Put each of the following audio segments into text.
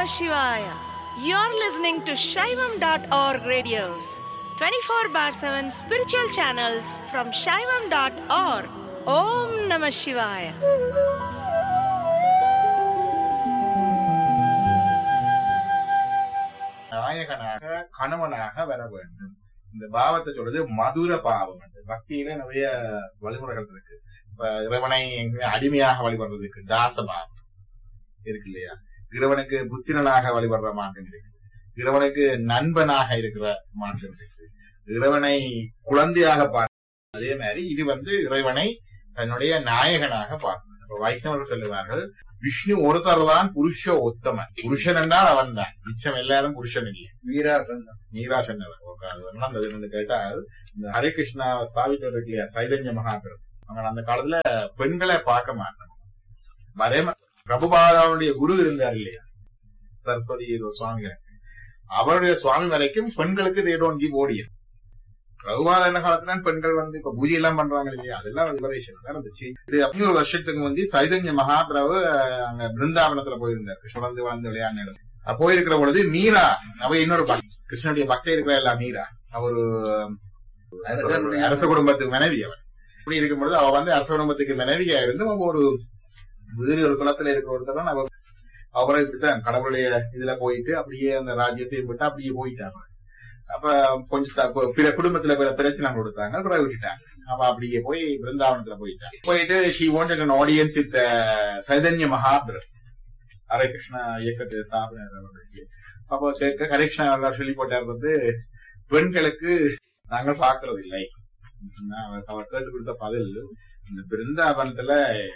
Namah Shivaya. You're listening to Shaivam.org radios, 24 bar 7 spiritual channels from Shaivam.org. Om Namah Shivaya. நாயகனாக கணவனாக வர வேண்டும் இந்த பாவத்தை சொல்றது மதுர பாவம் அது. பக்தியில நிறைய வழிமுறைகள் இருக்கு இப்ப இறைவனை அடிமையாக வழிபடுறதுக்கு தாச பாவம் இருக்கு இல்லையா இறைவனுக்கு புத்திரனாக வழிபடுற மார்க்கம் இருக்கு இறைவனுக்கு நண்பனாக இருக்கிற மார்க்கம் இருக்கு இறைவனை குழந்தையாக பார்க்க அதே மாதிரி இது வந்து இறைவனை தன்னுடைய நாயகனாக பார்க்கணும் இப்ப வைஷ்ணவர்கள் சொல்லுவார்கள் விஷ்ணு ஒருத்தர் தான் புருஷ உத்தமன் புருஷன் என்றால் அவன் தான் மிச்சம் எல்லாரும் புருஷன் இல்லை வீராசந்தம் நீரா சொன்னவர் ஓகே, அது என்ன அந்த என்னன்னு கேட்டால் இந்த ஹரே கிருஷ்ணா ஸ்தாபித்தவர் இருக்கு இல்லையா சைதன்ய மகாபிரபு அவங்க அந்த காலத்துல பெண்களை பார்க்க மாட்டாங்க வரே ம- பிரபுபாதாவுடைய குரு இருந்தார் இல்லையா சரஸ்வதி ஏதோ சுவாமிகள் அவருடைய சுவாமி வரைக்கும் பெண்களுக்கு தே டோன்ட் கிவ் ஓடியன் பிரபுபாதா என்ன காலத்துல பெண்கள் வந்து இப்ப பூஜை எல்லாம் பண்றாங்க இல்லையா அதெல்லாம் லிபரேஷன் தான் இருந்துச்சு இது ஐநூறு வருஷத்துக்கு வந்து சைதன்ய மகாபிரபு அஹ், அங்க பிருந்தாவனத்துல போயிருந்தார் கிருஷ்ணன் வந்து வளர்ந்து விளையாடின இடம். அப்ப போயிருக்கிற பொழுது மீரா அவ இன்னொரு பக்தி கிருஷ்ணனுடைய பக்தி இருக்கிற எல்லாம் மீரா அவரு அரசனுடைய அரச குடும்பத்துக்கு மனைவி அவன் இப்படி இருக்கும் பொழுது அவ வந்து அரச குடும்பத்துக்கு மனைவியா இருந்து அவ ஒரு வேறு ஒரு குலத்துல இருக்கிற ஒருத்தர் அவ அவரை இப்படித்தான் கடவுளுடைய இதுல போயிட்டு அப்படியே அந்த ராஜ்யத்தையும் விட்டு அப்படியே போயிட்டாங்க அப்ப கொஞ்சம் த- ப- பிற குடும்பத்துல பிற பிரச்சனை கொடுத்தாங்க பிறகு விட்டுட்டாங்க அவ அப்படியே போய் பிருந்தாவனத்துல போயிட்டாங்க போயிட்டு she wanted an audience with Chaitanya மகாபிரர் ஹரே கிருஷ்ணா இயக்கத்தை ஸ்தாபனை அப்போ கேட்க ஹரே கிருஷ்ணா அவர்கள் சொல்லி போட்டார் வந்து பெண்களுக்கு நாங்கள் பார்க்கறது இல்லை சொன்னா அவர் அவர் கேட்டு கொடுத்த பதில் இந்த பிருந்தாவனத்துல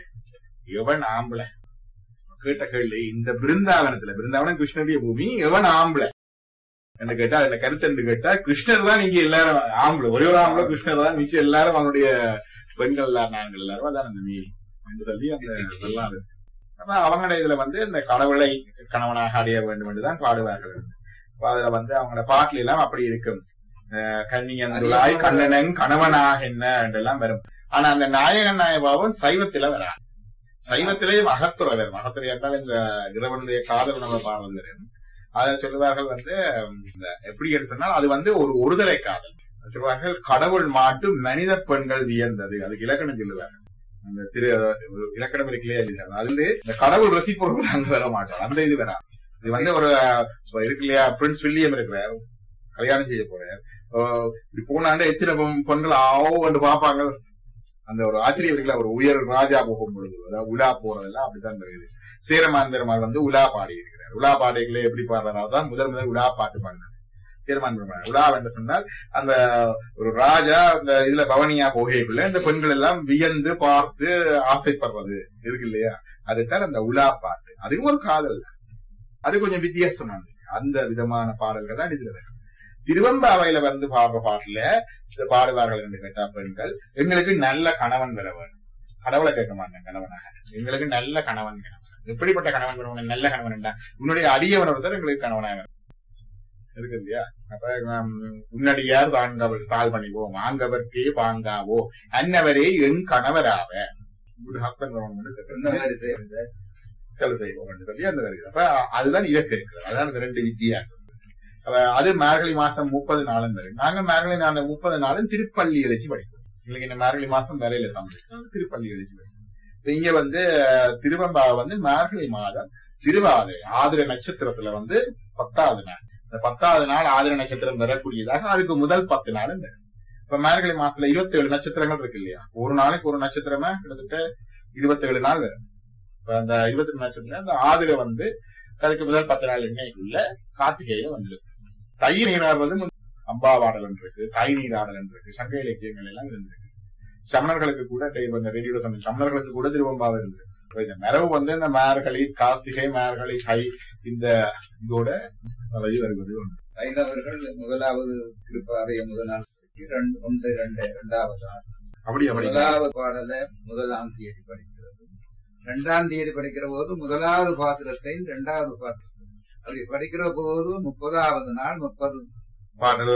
எவன் ஆம்பளை கேட்ட கேள்வி இந்த பிருந்தாவனத்துல பிருந்தாவனம் கிருஷ்ணனுடைய பூமி எவன் ஆம்பளை என்ன கேட்டா அதுல கருத்து என்று கேட்டா கிருஷ்ணர் தான் இங்க எல்லாரும் ஆம்பளை ஒரே ஒரு ஆம்பளை கிருஷ்ணர் தான் மிச்சம் எல்லாரும் அவனுடைய பெண்கள் எல்லாம் நாங்கள் எல்லாரும் அதான் அந்த மீறி என்று சொல்லி அந்த இதெல்லாம் இருக்கு அப்ப அவங்களுடைய இதுல வந்து இந்த கடவுளை கணவனாக அடைய வேண்டும் என்றுதான் பாடுவார்கள் அப்ப அதுல வந்து அவங்களோட பாட்டுல எல்லாம் அப்படி இருக்கும் அஹ் கன்னியந்துளாய் கண்ணனன் கணவனாக என்ன என்றெல்லாம் வரும் ஆனா அந்த நாயகன் நாயபாவும் சைவத்தில வரா சைவத்திலேயும் அகத்துறை வரும் அகத்துறை என்றால் இந்த இறைவனுடைய காதல் உணவை பாடுறது வரும் அதை சொல்லுவார்கள் வந்து இந்த எப்படி என்று சொன்னால் அது வந்து ஒரு ஒருதலை காதல் சொல்லுவார்கள் கடவுள் மாட்டு மனித பெண்கள் வியந்தது அதுக்கு இலக்கணம் சொல்லுவார்கள் அந்த திரு ஒரு இலக்கணம் இருக்குல்லையா இல்லையா அது வந்து இந்த கடவுள் ரசிப்பவர்கள் அங்க வர மாட்டார் அந்த இது வரா இது வந்து ஒரு இப்ப இருக்கு இல்லையா பிரின்ஸ் வில்லியம் இருக்கிறார் கல்யாணம் செய்ய போறார் அஹ் இப்படி போனாண்ட எத்தனை பெண் பெண்கள் ஆவோ வந்து பாப்பாங்க அந்த ஒரு ஆச்சரியம் இருக்குல்ல ஒரு உயர் ராஜா போகும் பொழுது அதாவது உலா போறதெல்லாம் அப்படித்தான் இருக்குது சேரமான் பெருமாள் வந்து உலா பாடி இருக்கிறார் உலா பாடைகளை எப்படி பாடுறாரோ தான் முதல் முதல் உலா பாட்டு பாடினார் சேரமான் பெருமாள் உலா என்று சொன்னால் அந்த ஒரு ராஜா அந்த இதுல பவனியா போகைக்குள்ள இந்த பெண்கள் எல்லாம் வியந்து பார்த்து ஆசைப்படுறது இருக்கு இல்லையா அதுதான் அந்த உலா பாட்டு அதுவும் ஒரு காதல் தான் அது கொஞ்சம் வித்தியாசமானது அந்த விதமான பாடல்கள் தான் இதுல வரும் திருவம்பாவையில வந்து பாடுற பாட்டுல இந்த பாடுவார்கள் என்று கேட்டா பெண்கள் எங்களுக்கு நல்ல கணவன் பெற வேண்டும் கடவுளை கேட்க மாட்டேன் கணவனாக எங்களுக்கு நல்ல கணவன் கணவன் எப்படிப்பட்ட கணவன் கணவன் நல்ல கணவன் என்றா உன்னுடைய அடியவன் ஒருத்தர் எங்களுக்கு கணவனாக வேணும். இருக்கு இல்லையா அப்ப ஹம், உன்னடியார் தாங்கவள் தாழ் பணிவோம் ஆங்கவர்க்கே பாங்காவோ அன்னவரே என் கணவராவ குட் ஹஸ்பண்ட் இந்த மாதிரி செய்யறது வேலை செய்வோம் என்று சொல்லி அந்த வருகிறது அப்ப அதுதான் இலக்கு இருக்கிறது அதான் இந்த ரெண்டு வித்தியாசம் அப்ப அது மார்கழி மாசம் முப்பது நாளும் வரும் நாங்க மார்கழி நாள் முப்பது நாளும் திருப்பள்ளி எழுச்சி படிப்போம் எங்களுக்கு இந்த மார்கழி மாசம் வரையில தமிழ் திருப்பள்ளி எழுச்சி படிப்போம் இப்ப இங்க வந்து அஹ், திருவெம்பாவை வந்து மார்கழி மாதம் திருவாதிரை ஆதிர நட்சத்திரத்துல வந்து பத்தாவது நாள் இந்த பத்தாவது நாள் ஆதிர நட்சத்திரம் வரக்கூடியதாக அதுக்கு முதல் பத்து நாளும் வரும் இப்ப மார்கழி மாசத்துல இருபத்தி ஏழு நட்சத்திரங்கள் இருக்கு இல்லையா ஒரு நாளைக்கு ஒரு நட்சத்திரமா கிட்டத்தட்ட இருபத்தி ஏழு நாள் வரும் இப்ப அந்த இருபத்தி ரெண்டு நட்சத்திரம் அந்த ஆதிரை வந்து அதுக்கு முதல் பத்து நாள் எண்ணெய்க்குள்ள கார்த்திகையில வந்துருக்கு தை நீராடுறது மு- அம்பாவாடல் இருக்கு தை நீராடல் இருக்கு சங்க இலக்கியங்கள் எல்லாம் இருந்திருக்கு சமணர்களுக்கு கூட டே- இந்த ரேடியோ சொன்ன சமணர்களுக்கு கூட திருவம்பாவை இருந்திருக்கு இப்ப இந்த மரபு வந்து இந்த மார்கழி கார்த்திகை மார்கழி தை இந்த இதோட வழி வருவது உண்டு. வைணவர்கள் முதலாவது திருப்பாவைய முதல் நாள் இரண்டு ஒன்று இரண்டு இரண்டாவது நாள் அப்படி அப்படி முதலாவது பாடல முதலாம் தேதி படிக்கிறது இரண்டாம் தேதி படிக்கிற போது முதலாவது பாசுரத்தை இரண்டாவது பாசுரத்தை அப்படி படிக்கிற போது முப்பதாவது நாள் முப்பது பாடல்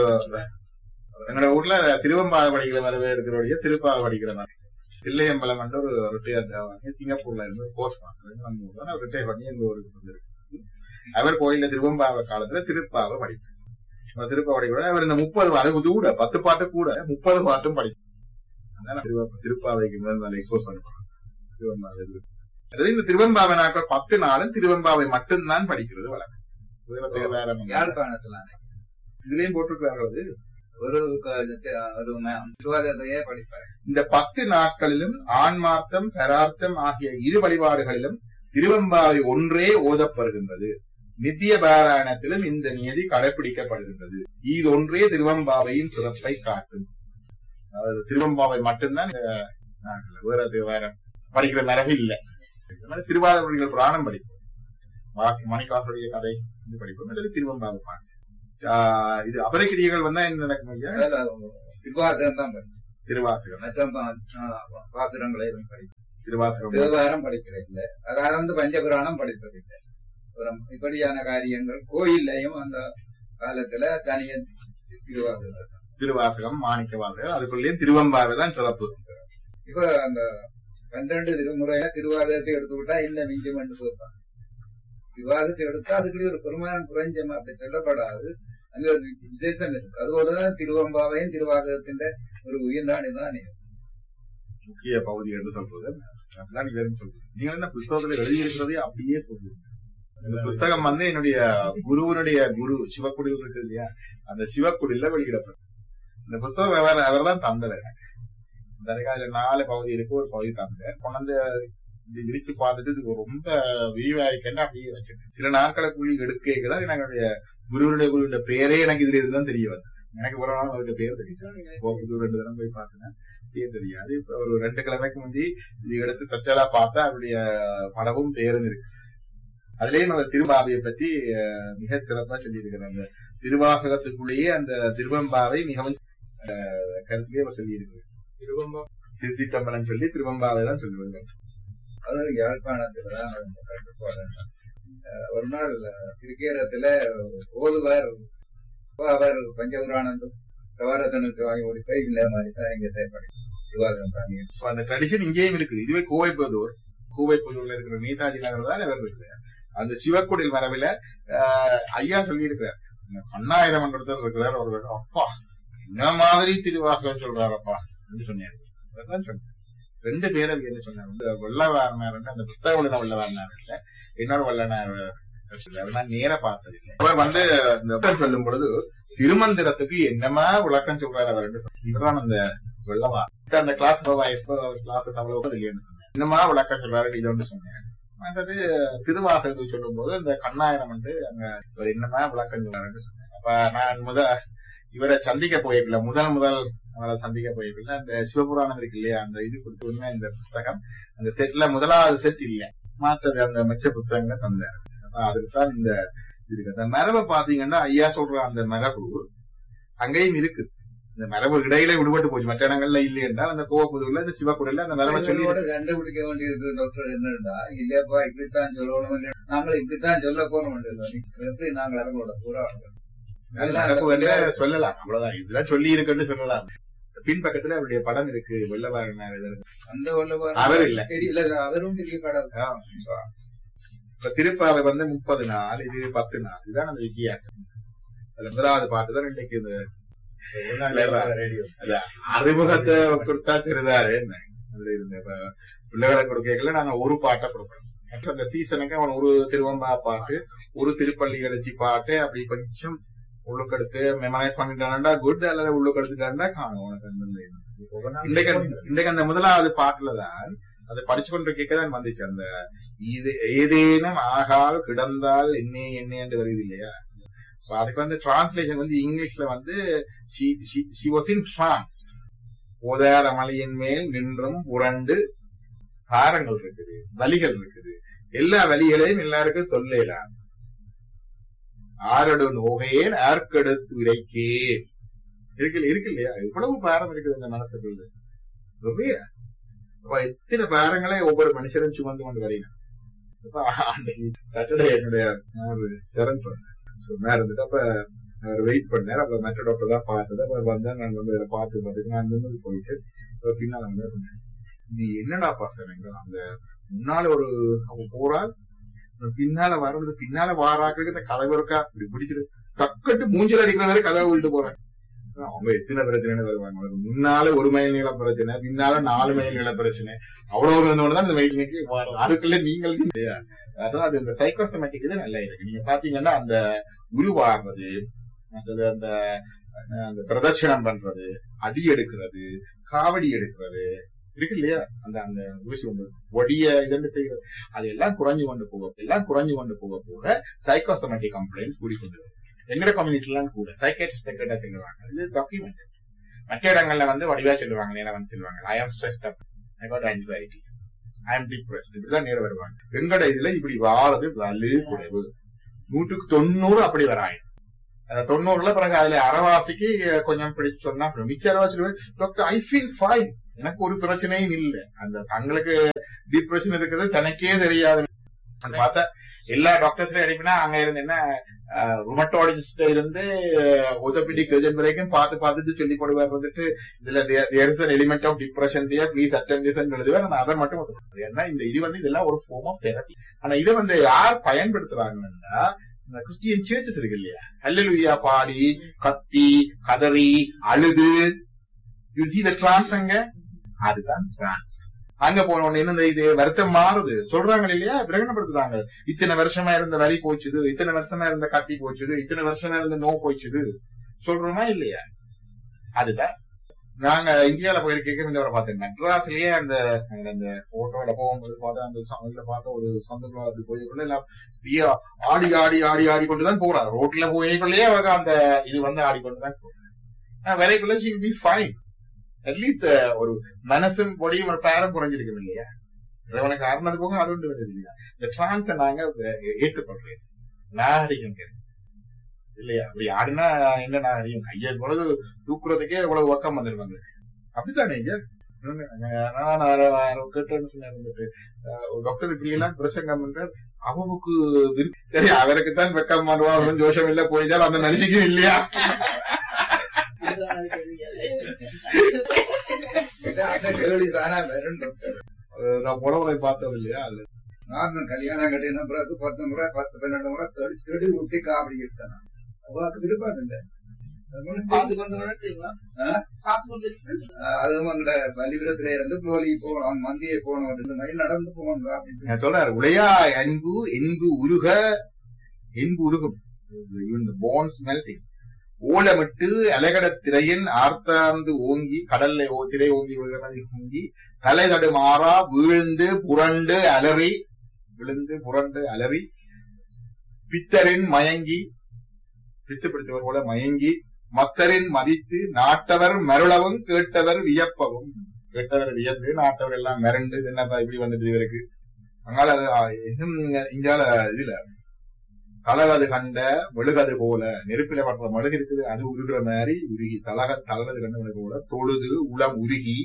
எங்களோட ஊர்ல திருவம்பாவை படிக்கிற மாதிரிவே இருக்கிறவடைய திருப்பாவை படிக்கிற மாதிரி தில்லையம்பலம் என்ற ஒரு ரிட்டையர்ட் சிங்கப்பூர்ல இருந்து போஸ்ட் மாஸ்டர் நம்ம ஊர்ல ரிட்டையர் பண்ணி எங்க ஊருக்கு வந்திருக்கு படிப்பு அவர் கோயில்ல திருவம்பாவை காலத்துல திருப்பாவை படிப்பு அந்த திருப்பாவை கூட அவர் இந்த முப்பது அது கூட பத்து பாட்டு கூட முப்பது பாட்டும் படிப்பு அதனால திருவ- திருப்பாவைக்கு முதல் நாள் எக்ஸ்போஸ் பண்ண திருவம்பாவை இது. அதாவது இந்த திருவம்பாவை நாட்கள் பத்து நாளும் திருவம்பாவை மட்டும்தான் படிக்கிறது வழக்கம் இதுல வேற ஒண்ணும் இல்ல. யாழ்ப்பாணத்துல இதுலயும் போட்டிருக்கிறார்கள் அது ஒரு க- ஒரு ம- சுவாதத்தையே படிப்பார் இந்த பத்து நாட்களிலும் ஆன்மார்த்தம் பரார்த்தம் ஆகிய இரு வழிபாடுகளிலும் திருவம்பாவை ஒன்றே ஓதப்படுகின்றது நித்திய பாராயணத்திலும் இந்த நியதி கடைபிடிக்கப்படுகின்றது இது ஒன்றே திருவம்பாவையின் சிறப்பை காட்டும் அதாவது திருவம்பாவை மட்டும்தான் இந்த நாட்கள்ல. வேற அது வேற படிக்கிற மரபு இல்ல அதனால திருவாதிரிகள் புராணம் படிப்போம் வாசி மணிக்காசுடைய கதை இது படிப்போம் அல்லது திருவம்பாவை பாட்டு ஆஹ் இது அபரக்கிரியர்கள் வந்தா என்ன நடக்கும் ஐயா அதுல விவாதம் தான் படிக்கும் திருவாசகம் மற்ற பா- ஆ, பாசுரங்களை எதுவும் படிக்கும் திருவாசகம் தேவாரம் படிக்கிறதில்லை அதாவது பஞ்சபுராணம் படிப்பதில்லை அப்புறம் இப்படியான காரியங்கள் கோயில்லையும் அந்த காலத்துல தனிய திருவாசகம் திருவாசகம் மாணிக்க வாசகம் அதுக்குள்ளேயும் திருவம்பாவை தான் சிறப்பு இப்ப அந்த பன்னிரண்டு திருமுறையில திருவாதத்தை எடுத்து விட்டா இந்த மிஞ்சம் என்று சொல்றாங்க விவாதத்தை எடுத்தா அதுக்குள்ளே ஒரு பெருமானம் குறைஞ்ச அப்படி சொல்லப்படாது அங்க ஒரு விசேஷம் இருக்கு அதுபோலதான் திருவம்பாவையும் திருவாதகத்தின் ஒரு உயிர்நாடு தான் முக்கிய பகுதி என்று சொல்றது அப்படிதான் நீங்க வெறும் சொல்றது நீங்க என்ன புஸ்தகத்துல எழுதியிருக்கிறதே அப்படியே சொல்றீங்க இந்த புஸ்தகம் வந்து என்னுடைய குருவனுடைய குரு சிவக்குடியில் இருக்கு இல்லையா அந்த சிவக்குடியில வெளியிடப்படும் இந்த புஸ்தகம் அவர் அவர் தான் தந்தது எனக்கு இந்த அதுக்காக நாலு பகுதி இருக்கு ஒரு பகுதி தந்த கொண்டாந்து இது இடிச்சு பார்த்துட்டு இது ரொம்ப விரிவாயிக்கன்னு அப்படியே வச்சிருக்கேன் சில நாட்களுக்குள்ளி எடுக்கதான் என்னுடைய குருவனுடைய குருவுடைய பேரே எனக்கு இதுல இருந்து தான் தெரிய வந்தது எனக்கு ஒரு நாள் அவருடைய பேர் தெரியும் கோபுக்கு ரெண்டு தரம் போய் பார்த்தேன் பேர் தெரியாது இப்ப ஒரு ரெண்டு கிழமைக்கு முந்தி இது எடுத்து தச்சலா பார்த்தா அவருடைய படமும் பேரும் இருக்கு அதுலயும் அவர் திரும்பாவையை பற்றி அஹ், மிக சிறப்பா சொல்லியிருக்கிறார் அந்த திருவாசகத்துக்குள்ளேயே அந்த திருவம்பாவை மிகவும் அஹ், கருத்திலே அவர் சொல்லியிருக்கிறார் திருவம்பா திருச்சித்தம்பலம் சொல்லி திருவம்பாவை தான் சொல்லுவாங்க அது யாழ்ப்பாணத்துலதான் அந்த கட்டுப்பாடு அஹ் ஒரு நாள் திருக்கேரத்துல ஓதுவார் அப்ப அவர் பஞ்சபுராணந்தும் சவாரத்தனுக்கு வாங்கி ஓடி போய் இந்த மாதிரி தான் இங்க தேவைப்படும் விவாதம் தாங்க இப்ப அந்த ட்ரெடிஷன் இங்கேயும் இருக்குது இதுவே கோவைப்புதூர் கோவைப்புதூர்ல இருக்கிற நேதாஜி நகர் தான் இவர் இருக்கிறார் அந்த சிவக்குடில் மரபில ஆஹ், ஐயா சொல்லி இருக்கிறார் அண்ணாயிரம் ஒருத்தர் இருக்கிறார் ஒரு அப்பா என்ன மாதிரி திருவாசகம் சொல்றாரப்பா என்று சொன்னார் அதான் சொன்னார் ரெண்டு பேரை என்ன சொன்னார் இந்த வெள்ளவாரனார் அந்த புஸ்தக உள்ள வெள்ளவாரனார் இல்ல இன்னொரு வல்லனார் நான் நேர பார்த்ததில்லை அவர் வந்து இந்த விளக்கம் சொல்லும் பொழுது திருமந்திரத்துக்கு என்னமா விளக்கம் சொல்றாரு அவர் என்று சொன்னார். இவர்தான் அந்த வெள்ளவா அந்த கிளாஸ் கிளாஸஸ் அவ்வளவு இல்லைன்னு சொன்னேன் என்னமா விளக்கம் சொல்றாரு இது ஒன்று சொன்னேன் மற்றது திருவாசகத்துக்கு சொல்லும் போது இந்த கண்ணாயிரம் வந்து அங்க இவர் என்னமா விளக்கம் சொல்றாருன்னு சொன்னேன் அப்ப நான் முத இவரை சந்திக்க போயிருக்கல முதல் முதல் அவரை சந்திக்க போயிருக்கல அந்த சிவபுராணம் இருக்கு இல்லையா அந்த இது கொடுத்து உண்மை இந்த புஸ்தகம் அந்த செட்ல முதலாவது செட் இல்ல மாற்றது அந்த மிச்ச புத்தகங்கள் தந்தார் அப்ப அதுக்கு தான் இந்த இது இருக்கு அந்த மரபை பாத்தீங்கன்னா ஐயா சொல்ற அந்த மரபு அங்கேயும் இருக்குது இந்த மரபு இடையில விடுபட்டு போச்சு மற்ற இடங்கள்ல இல்லை என்றால் அந்த கோவப்புதுல இந்த சிவக்குடில அந்த மரபை சொல்லி இதோட கண்டுபிடிக்க வேண்டியது டாக்டர் என்னன்னா இல்லப்பா இப்படித்தான் சொல்லணும் இல்லை நாங்கள் இப்படித்தான் சொல்ல போறோம் இல்லை எப்படி நாங்கள் அவங்களோட பூரா மரபு என்று சொல்லலாம் அவ்வளவுதான் இதுதான் சொல்லி இருக்குன்னு சொல்லலாம் பின்பக்கத்துல அவருடைய படம் இருக்கு வெள்ளவாரனார் இது இருக்கு. அந்த வல்லவர் அவர் இல்ல தெரியல அவரும் பெரிய கடல் ஆ, இப்ப திருப்பாவை வந்து முப்பது நாள் இது பத்து நாள் இதுதான் அந்த வித்தியாசம் அதுல முதலாவது பாட்டு தான் இன்னைக்கு இந்த அது அறிமுகத்தை கொடுத்தா சிறிதாரு என்ன அதுல இருந்த இப்ப பிள்ளைகளை கொடுக்கல நாங்க ஒரு பாட்டை கொடுக்கணும் மற்ற அந்த சீசனுக்கு அவன் ஒரு திருவம்பா பாட்டு ஒரு திருப்பள்ளி எழுச்சி பாட்டு அப்படி கொஞ்சம் உள்ளுக்கெடுத்து மெமரைஸ் பண்ணிட்டான்டா குட் அல்லது உள்ளுக்கெடுத்துட்டான்டா காணும் உனக்கு அந்த இது. இன்றைக்கு அந்த- இன்றைக்கு அந்த முதலாவது பாட்டுலதான் அதை படிச்சு கொண்டு கேட்கதான் வந்துச்சு அந்த இது ஏதேனும் ஆகால் கிடந்தால் என்ன என்ன என்று வருது இல்லையா அப்ப அதுக்கு வந்து டிரான்ஸ்லேஷன் வந்து இங்கிலீஷ்ல வந்து ஷி வாஸ் இன் டிரான்ஸ் ஓதாத மலையின் மேல் நின்றும் புரண்டு காரங்கள் இருக்குது வலிகள் இருக்குது எல்லா வலிகளையும் எல்லாருக்கும் சொல்லலாம் ஆரடு நோகையேன் ஆர்க்கெடுத்து இறைக்கேன் இருக்கு இருக்கு இல்லையா இவ்வளவு பாரம் இருக்குது இந்த மனசுக்குள்ள ரொம்ப அப்ப எத்தனை பாரங்களை ஒவ்வொரு மனுஷரும் சுமந்து கொண்டு வரீங்க அப்ப அன்னைக்கு சாட்டர்டே என்னுடைய டெரன்ஸ் வந்து சொன்னா இருந்துட்டு அப்ப அவர் வெயிட் பண்ணார் அப்ப மற்ற டாக்டர் தான் பார்த்தது அப்ப வந்தா நான் வந்து இதை பார்த்து பார்த்துட்டு நான் நின்று போயிட்டு அப்புறம் பின்னால வந்து சொன்னேன் இது என்னடா பசங்க அந்த முன்னால ஒரு அவ போறா பின்னால வர்றது பின்னால வாராக்களுக்கு இந்த கதவு இருக்கா இப்படி பிடிச்சிட்டு டக்கட்டு மூஞ்சில் அடிக்கிற மாதிரி கதவை விட்டு போறாங்க அவங்க எத்தனை பிரச்சனைன்னு வருவாங்க அவருக்கு முன்னால ஒரு மைல் நீள பிரச்சனை பின்னால நாலு மைல் நீள பிரச்சனை அவ்வளவு இருந்தவங்க தான் இந்த மைலுக்கு வரும் அதுக்குள்ள நீங்கள் இல்லையா அதான் அது இந்த சைக்கோசமேட்டிக் இது நல்லா இருக்கு நீங்க பாத்தீங்கன்னா அந்த உருவாகிறது மற்றது அந்த அஹ், அந்த பிரதட்சணம் பண்றது அடி எடுக்கிறது காவடி எடுக்கிறது இருக்கு இல்லையா அந்த அந்த ஊசி ஒன்று ஒடிய இதென்று செய்யறது அது எல்லாம் குறைஞ்சு கொண்டு போக எல்லாம் குறைஞ்சு கொண்டு போக போக சைக்கோசமேட்டிக் கம்ப்ளைண்ட்ஸ் கூடிக்கொண்டு வரும் எங்கட கம்யூனிட்டிலாம் கூட சைக்கேட்ரிஸ்ட் கேட்டா சொல்லுவாங்க இது டாக்குமெண்ட் மற்ற இடங்கள்ல வந்து வடிவா சொல்லுவாங்க நேரம் வந்து சொல்லுவாங்க I am stressed up I got anxiety I am depressed இப்படிதான் நேரம் வருவாங்க எங்கட இதுல இப்படி வாரது வலு குறைவு நூற்றுக்கு தொண்ணூறு அப்படி வராங்க அந்த தொண்ணூறுல பிறகு அதுல அரைவாசிக்கு கொஞ்சம் பிடிச்சு சொன்னா அப்புறம் மிச்ச அரைவாசி டாக்டர் ஐ ஃபீல் ஃபைன் எனக்கு ஒரு பிரச்சனையும் இல்ல அந்த தங்களுக்கு டிப்ரெஷன் இருக்கிறது தனக்கே தெரியாது அது பார்த்தா எல்லா டாக்டர்ஸ்லயும் அனுப்பினா அங்க இருந்து என்ன ருமட்டாலஜிஸ்ட் இருந்து ஒத்தோபெடிக் சர்ஜன் வரைக்கும் பார்த்து பார்த்துட்டு சொல்லி போடுவார் வந்துட்டு இதுல there is an element of depression there please attend this எழுதுவார் ஆனா அவர் மட்டும் ஒத்துக்கணும். ஏன்னா இந்த இது வந்து இதெல்லாம் ஒரு ஃபார்ம் ஆஃப் தெரப்பி ஆனா இதை வந்து யார் பயன்படுத்துறாங்கன்னா இந்த கிறிஸ்டியன் சர்ச்சஸ் இருக்கு இல்லையா அல்லலுயா பாடி கத்தி கதறி அழுது யூ சி த டிரான்ஸ் அங்க அதுதான் டிரான்ஸ் அங்க போன உடனே என்ன இது வருத்தம் மாறுது சொல்றாங்க இல்லையா பிரகடனப்படுத்துறாங்க இத்தனை வருஷமா இருந்த வரி போச்சுது இத்தனை வருஷமா இருந்த கட்டி போச்சுது இத்தனை வருஷமா இருந்த நோ போச்சுது சொல்றோமா இல்லையா அதுதான் நாங்க இந்தியால போயிருக்க இந்த ஒரு பார்த்தேன் மெட்ராஸ்லயே அந்த அந்த- அந்த போட்டோல போகும்போது பார்த்தா அந்த இதுல பார்த்த ஒரு சொந்தங்களா அது போய்க்குள்ள எல்லாம் அப்படியே ஆடி ஆடி ஆடி ஆடி கொண்டுதான் போறா ரோட்ல போய்க்குள்ளேயே அவங்க அந்த இது வந்து ஆடிக்கொண்டுதான் போறா வரைக்குள்ள ஷி பி ஃபைன் அட்லீஸ்ட் ஒரு மனசும் பொடியும் ஒரு பேரம் குறைஞ்சிருக்கும் இல்லையா இறைவனுக்கு ஆறுனது போக அது ஒன்று வருது இல்லையா இந்த டிரான்ஸை நாங்க ஏ- ஏற்றுக்கொள்றேன் நாகரிகம் தெரியும் இல்லையா அப்படி ஆடினா என்ன நாகரிகம் கையை பொழுது தூக்குறதுக்கே இவ்வளவு பக்கம் வந்துருவாங்க அப்படித்தானே ஐயா நான் கேட்டேன்னு சொன்னார் வந்துட்டு அஹ், ஒரு டாக்டர் இப்படி எல்லாம் பிரசங்கம் பண்றார் அவனுக்கு விருப்ப சரி அவருக்கு தான் வெக்கம் பண்ணுவா அவனும் ஜோஷம் இல்ல போயிட்டால் அந்த மனுஷிக்கும் இல்லையா அந்த கேள்வி தானா வரும் டாக்டர் அஹ், நான் புடவை பார்த்தோம் இல்லையா அதுல நான் கல்யாணம் கட்டின பிறகு பத்து முறை பத்து பன்னெண்டு முறை தெளி செடி விட்டு காவடி எடுத்தேன் அவளுக்கு விருப்பம் இல்லை அது உங்களோட பலிபுரத்துல இருந்து போலி போகணும் மந்தியை போகணும் ரெண்டு மைல் நடந்து போகணும் அப்படின்னு நான் சொல்றாரு உளையா அன்பு என்பு உருக என்பு உருகும் போன்ஸ் மெல்டிங் ஓலமிட்டு அலகட திரையின் ஆர்த்தாந்து ஓங்கி கடல்ல ஓ- திரை ஓங்கி விழுகிறது ஓங்கி தலை தடுமாறா வீழ்ந்து புரண்டு அலறி விழுந்து புரண்டு அலறி பித்தரின் மயங்கி பித்து பிடித்தவர் போல மயங்கி மத்தரின் மதித்து நாட்டவர் மருளவும் கேட்டவர் வியப்பவும் கேட்டவர் வியந்து நாட்டவர் எல்லாம் மிரண்டு இது என்னப்பா இப்படி வந்துட்டு இவருக்கு அதனால அது ஆ, இன்னும் இந்தியால இதுல தலகது கண்ட மெழுகது போல நெருப்பில படுற மெழுகு இருக்குது அது உருகிற மாதிரி உருகி தலக தலகது கண்ட மெழுகு போல தொழுது உளம் உருகி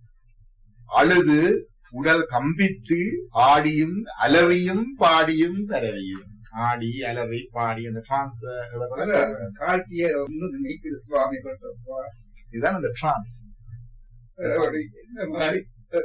அழுது உடல் கம்பித்து ஆடியும் அலறியும் பாடியும் தரவியும் ஆடி அலறி பாடி அந்த டிரான்ஸ் காட்சியை வந்து நீக்குது சுவாமி பண்றப்பா இதுதான் அந்த டிரான்ஸ் இந்த மாதிரி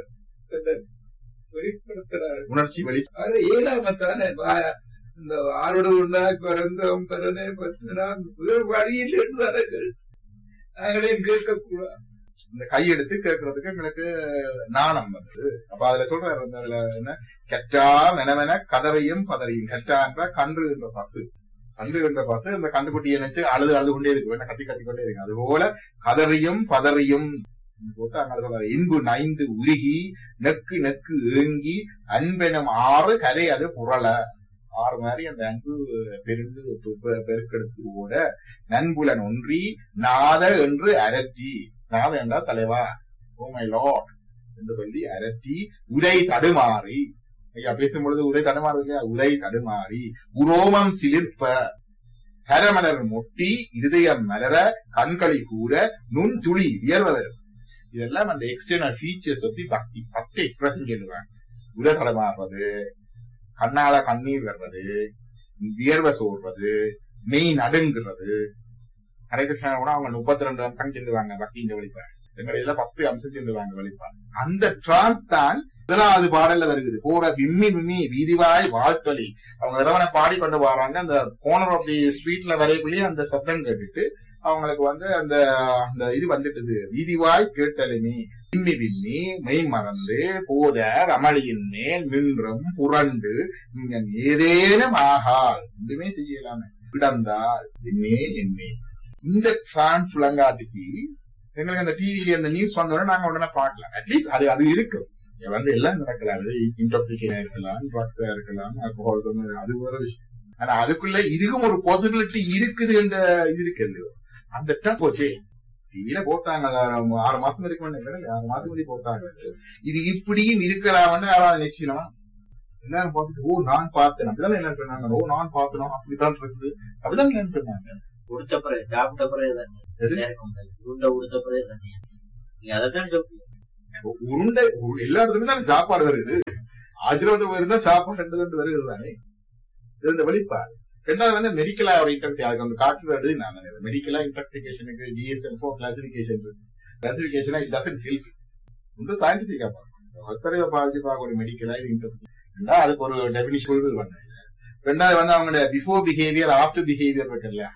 வெளிப்படுத்துறாரு உணர்ச்சி வெளி அது ஏழாமத்தானே இந்த ஆரோடு உண்டாய் பிறந்தோம் பிறனே பத்தினா வேறு வழியில் தானே நாங்களே கேட்கக்கூடாது இந்த கையெடுத்து கேட்கறதுக்கு எங்களுக்கு நாணம் வந்தது அப்ப அதுல சொல்றாரு வந்து அதுல என்ன கெட்டா மெனமென கதறையும் பதறையும் கெட்டா என்ற கன்று என்ற பசு கன்று என்ற பசு அந்த கண்டுக்குட்டியை நினைச்சு அழுது அழுது கொண்டே இருக்கு வேணா கத்தி கத்தி கொண்டே இருக்கு அதுபோல கதறியும் பதறியும் போட்டு அங்க சொல்றாரு இன்பு நைந்து உருகி நெக்கு நெக்கு ஏங்கி அன்பெனும் ஆறு கரை அது புரள ஆறு மாதிரி அந்த அன்பு பெருந்து பெ- பெ- பெருக்கெடுத்து ஓட நண்புலன் ஒன்றி நாத என்று அரற்றி நாத என்றா தலைவா ஓ மை லார்ட் என்று சொல்லி அரற்றி உரை தடுமாறி ஐயா பேசும்பொழுது உரை தடுமாறு இல்லையா உரை தடுமாறி உரோமம் சிலிர்ப்ப ஹரமலர் மொட்டி இருதயம் மலர கண்களி கூற நுண் துளி வியர்வதர் இதெல்லாம் அந்த எக்ஸ்டர்னல் ஃபீச்சர்ஸ் பத்தி பக்தி பத்து எக்ஸ்பிரஷன் சொல்லுவாங்க உரை தடுமாறுறது கண்ணால கண்ணீர் வர்றது வியர்வை சோர்றது மெய் நடுங்கிறது ஹரே கிருஷ்ணா கூட அவங்க முப்பத்தி ரெண்டு அம்சம் சொல்லுவாங்க பக்தின்ற வெளிப்பாடு எங்களை இதுல பத்து அம்சம் சொல்லுவாங்க வெளிப்பாடு அந்த டிரான்ஸ் தான் முதலாவது பாடல்ல வருகிறது போற விம்மி விம்மி வீதிவாய் வாழ்த்தொலி அவங்க இறைவனை பாடி கொண்டு வராங்க அந்த கோனர் ஆஃப் தி ஸ்ட்ரீட்ல வரைக்குள்ளேயே அந்த சத்தம் கேட்டுட்டு அவங்களுக்கு வந்து அந்த அந்த இது வந்துட்டுது வீதிவாய் கேட்டலுமி விம்மி விம்மி மெய் மறந்து போதர் அமளியின் மேல் நின்றும் புரண்டு இங்க ஏதேனும் ஆகால் எதுவுமே செய்யலாமே கிடந்தால் என்னே என்னே இந்த பிரான்ஸ் விளங்காட்டுக்கு எங்களுக்கு அந்த டிவில அந்த நியூஸ் வந்தோடனே நாங்க உடனே பார்க்கலாம் அட்லீஸ்ட் அது அது இருக்கு இங்க வந்து எல்லாம் நடக்கலாம் அது இன்டாக்சிகேஷன் இருக்கலாம் ட்ரக்ஸா இருக்கலாம் alcohol அது ஒரு விஷயம் ஆனா அதுக்குள்ள இதுக்கும் ஒரு பாசிபிலிட்டி இருக்குது என்ற இது இருக்கு இல்லையோ அந்த டம் போச்சு டிவில போட்டாங்க அது ஆறு- ஆறு மாசம் இருக்கு ஆறு மாசம் முன்னாடி போட்டாங்க இது இப்படியும் இருக்கலாம்னு யாராவது நிச்சயமா எல்லாரும் பார்த்துட்டு ஓ நான் பார்த்தேன் அப்படிதான் என்ன சொன்னாங்க ஓ நான் பார்த்தேன் அப்படித்தான் இருக்குது அப்படிதான் என்ன சொன்னாங்க உடுத்த பிறகு சாப்பிட்ட பிறகு தானே எது? நேரம் வந்தது. உருண்டை உடுத்த பிறகு தானே நீங்க அதைத்தான் சொல்றீங்க உருண்டை உரு- எல்லா இடத்துலயும் தான் சாப்பாடு வருது ஆஜீர்வாதம் இருந்தா சாப்பாடு ரெண்டு ரெண்டு வருது தானே இது இந்த வெளிப்பாடு ரெண்டாவது வந்து மெடிக்கலா ஒரு இன்டெக்ஸ் அதுக்கு வந்து காட்டுறது நான் மெடிக்கலா இன்டாக்சிகேஷனுக்கு டிஎஸ்எல் ஃபோர் கிளாசிபிகேஷன் கிளாசிபிகேஷனா இட் டசன்ட் ஹெல்ப் ரொம்ப சயின்டிபிக்கா பார்க்கணும் ஒத்தரையை பாதிச்சு பார்க்க ஒரு மெடிக்கலா இது இன்டெக்ஸ் அதுக்கு ஒரு டெபினிஷன் பண்ண ரெண்டாவது வந்து அவங்களோட பிஃபோர் பிஹேவியர் ஆஃப்டர் பிஹேவியர் இருக்கு இல்லையா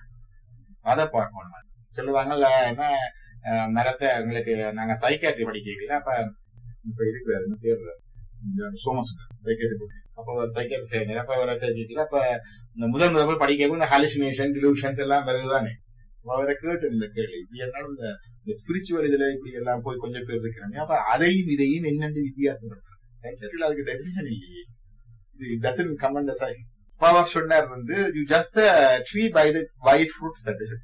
அதை பார்க்கணும் சொல்லுவாங்கல்ல என்ன அஹ், மரத்தை உங்களுக்கு நாங்க சைக்காட்ரி படிக்கல அப்ப இப்ப இருக்கிறாரு என்ன பேர் இந்த சோமஸ் சைக்காட்ரி அப்ப ஒரு சைக்காட்ரி செய்யணும் அப்ப ஒரு கேட்கல அப்ப இந்த முதல் முதல் போய் படிக்க இந்த ஹாலிசினேஷன் டிலூஷன்ஸ் எல்லாம் வருதுதானே அப்ப அவரை கேட்டு இந்த கேள்வி இப்படி என்னாலும் இந்த இந்த ஸ்பிரிச்சுவல் இதுல இப்படி எல்லாம் போய் கொஞ்சம் பேர் இருக்கிறாங்க அப்ப அதையும் இதையும் என்னென்று வித்தியாசப்படுத்துறது சைக்காட்ரியில் அதுக்கு டெபினிஷன் இல்லையே இது டசன் கம் அண்ட் சை பவர் சொன்னார் வந்து you judge tree by the white fruits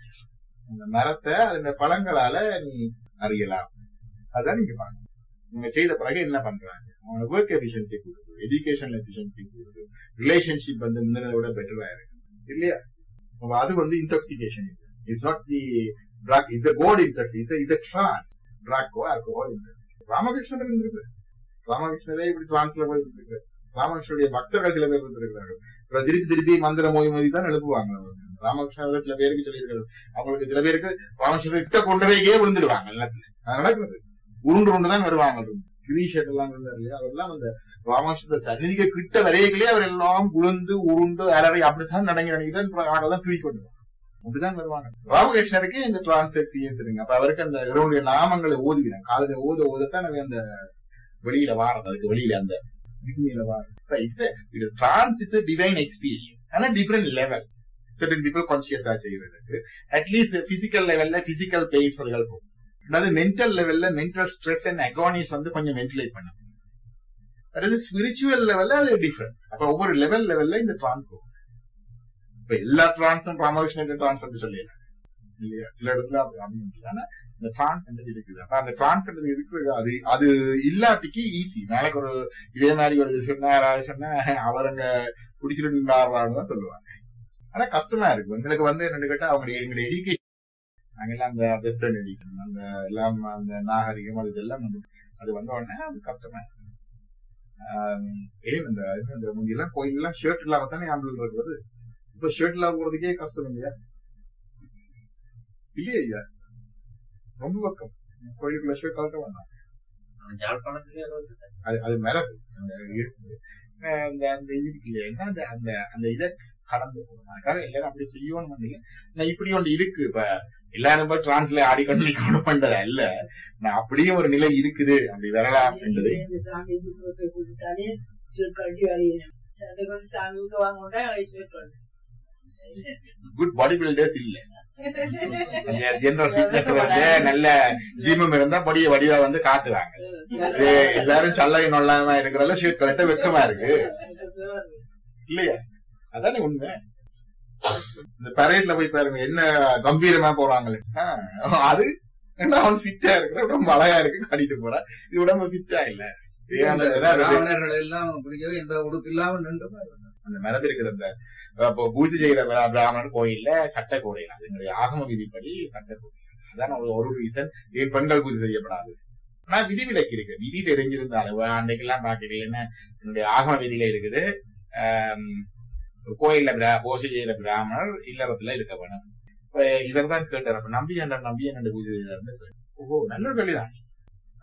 அந்த மரத்தை அதோட பழங்களால நீ அறியலாம் அதான் நீங்க பாருங்க நீங்க செய்த பிறகு என்ன பண்றாங்க அவங்களோட ஒர்க் எஃபிஷியன்சி கூடுது எஜுகேஷன் எஃபிஷியன்சி கூடுது ரிலேஷன்ஷிப் வந்து முன்னதை விட பெட்டரா இருக்கு இல்லையா அப்ப அது வந்து intoxication it's not the drug it's God இன்டாக்சி இட்ஸ் இட்ஸ் ட்ரான்ஸ் ட்ரக்கோ ஆல்கோஹால் இன்டாக்சி ராமகிருஷ்ணன் இருக்கு ராமகிருஷ்ணரே இப்படி டிரான்ஸ்ல போய் இருக்கு ராமகிருஷ்ணனுடைய பக்தர்கள் சில பேர் இருந்திருக்கிறார்கள் இப்ப திருப்பி திருப்பி மந்திர மொழி மொழி தான் எழுப்புவாங்க அவங்க. ராமகிருஷ்ணர் சில பேருக்கு சொல்லியிருக்காரு அவங்களுக்கு சில பேருக்கு ராமகிருஷ்ணர் கிட்ட கொண்டதைக்கே விழுந்துடுவாங்க நிலத்துல அது நடக்கிறது உருண்டு உருண்டு தான் வருவாங்க கிரீஷர் எல்லாம் இருந்தார் இல்லையா அவரெல்லாம் அந்த ராமகிருஷ்ண சன்னிதிக்கு கிட்ட வரையிலே அவர் எல்லாம் உளுந்து உருண்டு அலறி அப்படித்தான் நடங்கி நடங்கிதான் ஆடெல்லாம் தூக்கி கொண்டு வருவாங்க. அப்படிதான் வருவாங்க ராமகிருஷ்ணருக்கு இந்த டிரான்ஸ் எக்ஸ்பீரியன்ஸ் இருக்கு அப்ப அவருக்கு அந்த இவருடைய நாமங்களை ஓதுவிடும் காதல ஓத ஓதத்தான் அவன் அந்த வெளியில வாரம் அதுக்கு வெளியில அந்த விண்ணில வாரம் இது டிரான்ஸ் இஸ் டிவைன் எக்ஸ்பீரியன்ஸ் ஆனா டிஃபரெண்ட் லெவல் certain people கான்சியஸா செய்யறதுக்கு அட்லீஸ்ட் பிசிக்கல் லெவல்ல பிசிக்கல் பெயின்ஸ் அதுகள் போகும் அதாவது மென்டல் லெவல்ல மென்டல் ஸ்ட்ரெஸ் அண்ட் அகானிஸ் வந்து கொஞ்சம் வென்டிலேட் பண்ணும் அதாவது ஸ்பிரிச்சுவல் லெவல்ல அது டிஃப்ரெண்ட் அப்ப ஒவ்வொரு லெவல் லெவல்ல இந்த டிரான்ஸ் போகும் இப்ப எல்லா டிரான்ஸும் ராமகிருஷ்ணன் டிரான்ஸ் அப்படி சொல்லிடலாம் இல்லையா சில இடத்துல அப்படி அப்படின்னு இல்லை. ஆனா இந்த டிரான்ஸ் இருக்குது அப்ப அந்த டிரான்ஸ் இருக்குது அது அது இல்லாட்டிக்கு ஈஸி நாளைக்கு ஒரு இதே மாதிரி ஒரு சொன்னா யாராவது சொன்னா அவர் அங்க குடிச்சிட்டு நின்றாடுறான்னு தான் சொல்லுவாங்க ஆனா கஷ்டமா இருக்கு எங்களுக்கு வந்து என்னன்னு கேட்டா அவங்க எங்களுடைய எடுக்கேஷன் நாங்கெல்லாம் அந்த வெஸ்டர்ன் எடிஷன் அந்த எல்லாம் அந்த நாகரிகம் அது இதெல்லாம் வந்து அது வந்த உடனே அது கஷ்டமா இருக்கு. ஆம், ஏன் இந்த இந்த முந்தியெல்லாம் கோயில் எல்லாம் ஷர்ட் இல்லாம தானே ஆம்பளை இருக்கிறது இப்ப ஷர்ட் இல்லாம போறதுக்கே கஷ்டம் இல்லையா இல்லையா ஐயா ரொம்ப பக்கம் கோயிலுக்குள்ள ஷர்ட் கலக்க வேண்டாம் அவன் யாழ்ப்பாணத்துலயே அதை விட்டுட்டான். அது அது மரபு அந்த இருக்குது அஹ் அந்த அந்த இது இருக்கு இல்லையா என்ன அந்த அந்த அந்த இதை கடந்து போகணும் அதுக்காக எல்லாரும் அப்படி செய்யணும் பண்ணீங்க நான் இப்படி ஒன்று இருக்கு இப்ப எல்லாரும் போய் டிரான்ஸ்ல ஆடிக்கொண்டு நிக்கணும் பண்றது அல்ல நான் அப்படியும் ஒரு நிலை இருக்குது அப்படி வரலாம் என்பது இந்த சாமி குடும்பத்தை கூட்டிட்டாலே சொல்லிட்டு வருகிறேன் அதுக்கு வந்து சாமி விட்டு வாங்க சொல்லிட்டு குட் பாடி பில்டர்ஸ் இல்ல ஜெனரல் ஃபிட்னஸ் வந்து நல்ல ஜிம்மும் இருந்தா பொடிய வடிவா வந்து காட்டுவாங்க இது எல்லாரும் சல்லை நொல்லாம இருக்கிறதால ஷர்ட் கலட்ட வெக்கமா இருக்கு இல்லையா அதானே உண்மை இந்த பரேட்ல போய் பாருங்க என்ன கம்பீரமா போறாங்களே ஆஹ், அது என்ன அவன் ஃபிட்டா இருக்கிற உடம்பு அழகா இருக்கு காட்டிட்டு போறான் இது உடம்பு ஃபிட்டா இல்ல ஏன் அந்த அதான் அது- பிராமணர்கள் எல்லாம் பிடிக்கவே எந்த உடுப்பு இல்லாம நின்று அந்த மரபு இருக்குது அந்த இப்போ பூஜை செய்யற பிர- பிராமணர் கோயில்ல சட்ட கோடையில் அது எங்களுடைய ஆகம விதிப்படி சட்ட கோடை அதான் ஒரு ஒரு ரீசன் ஏன் பெண்கள் பூஜை செய்யப்படாது ஆனா விதிவிலக்கு இருக்கு விதி தெரிஞ்சிருந்தாலும் அன்றைக்கெல்லாம் பாக்கிறீங்கன்னா என்னுடைய ஆகம விதியில இருக்குது ஆம், ஒரு கோயில்ல பிரா- பூஜை செய்யற பிராமணர் இல்லறத்துல இருக்க வேணும் இப்ப இவர் தான் கேட்டார் அப்ப நம்பி என்ற நம்பி என்னோட பூஜை செய்தாருன்னு கேட்டார். ஓஹோ நல்ல ஒரு கேள்விதான்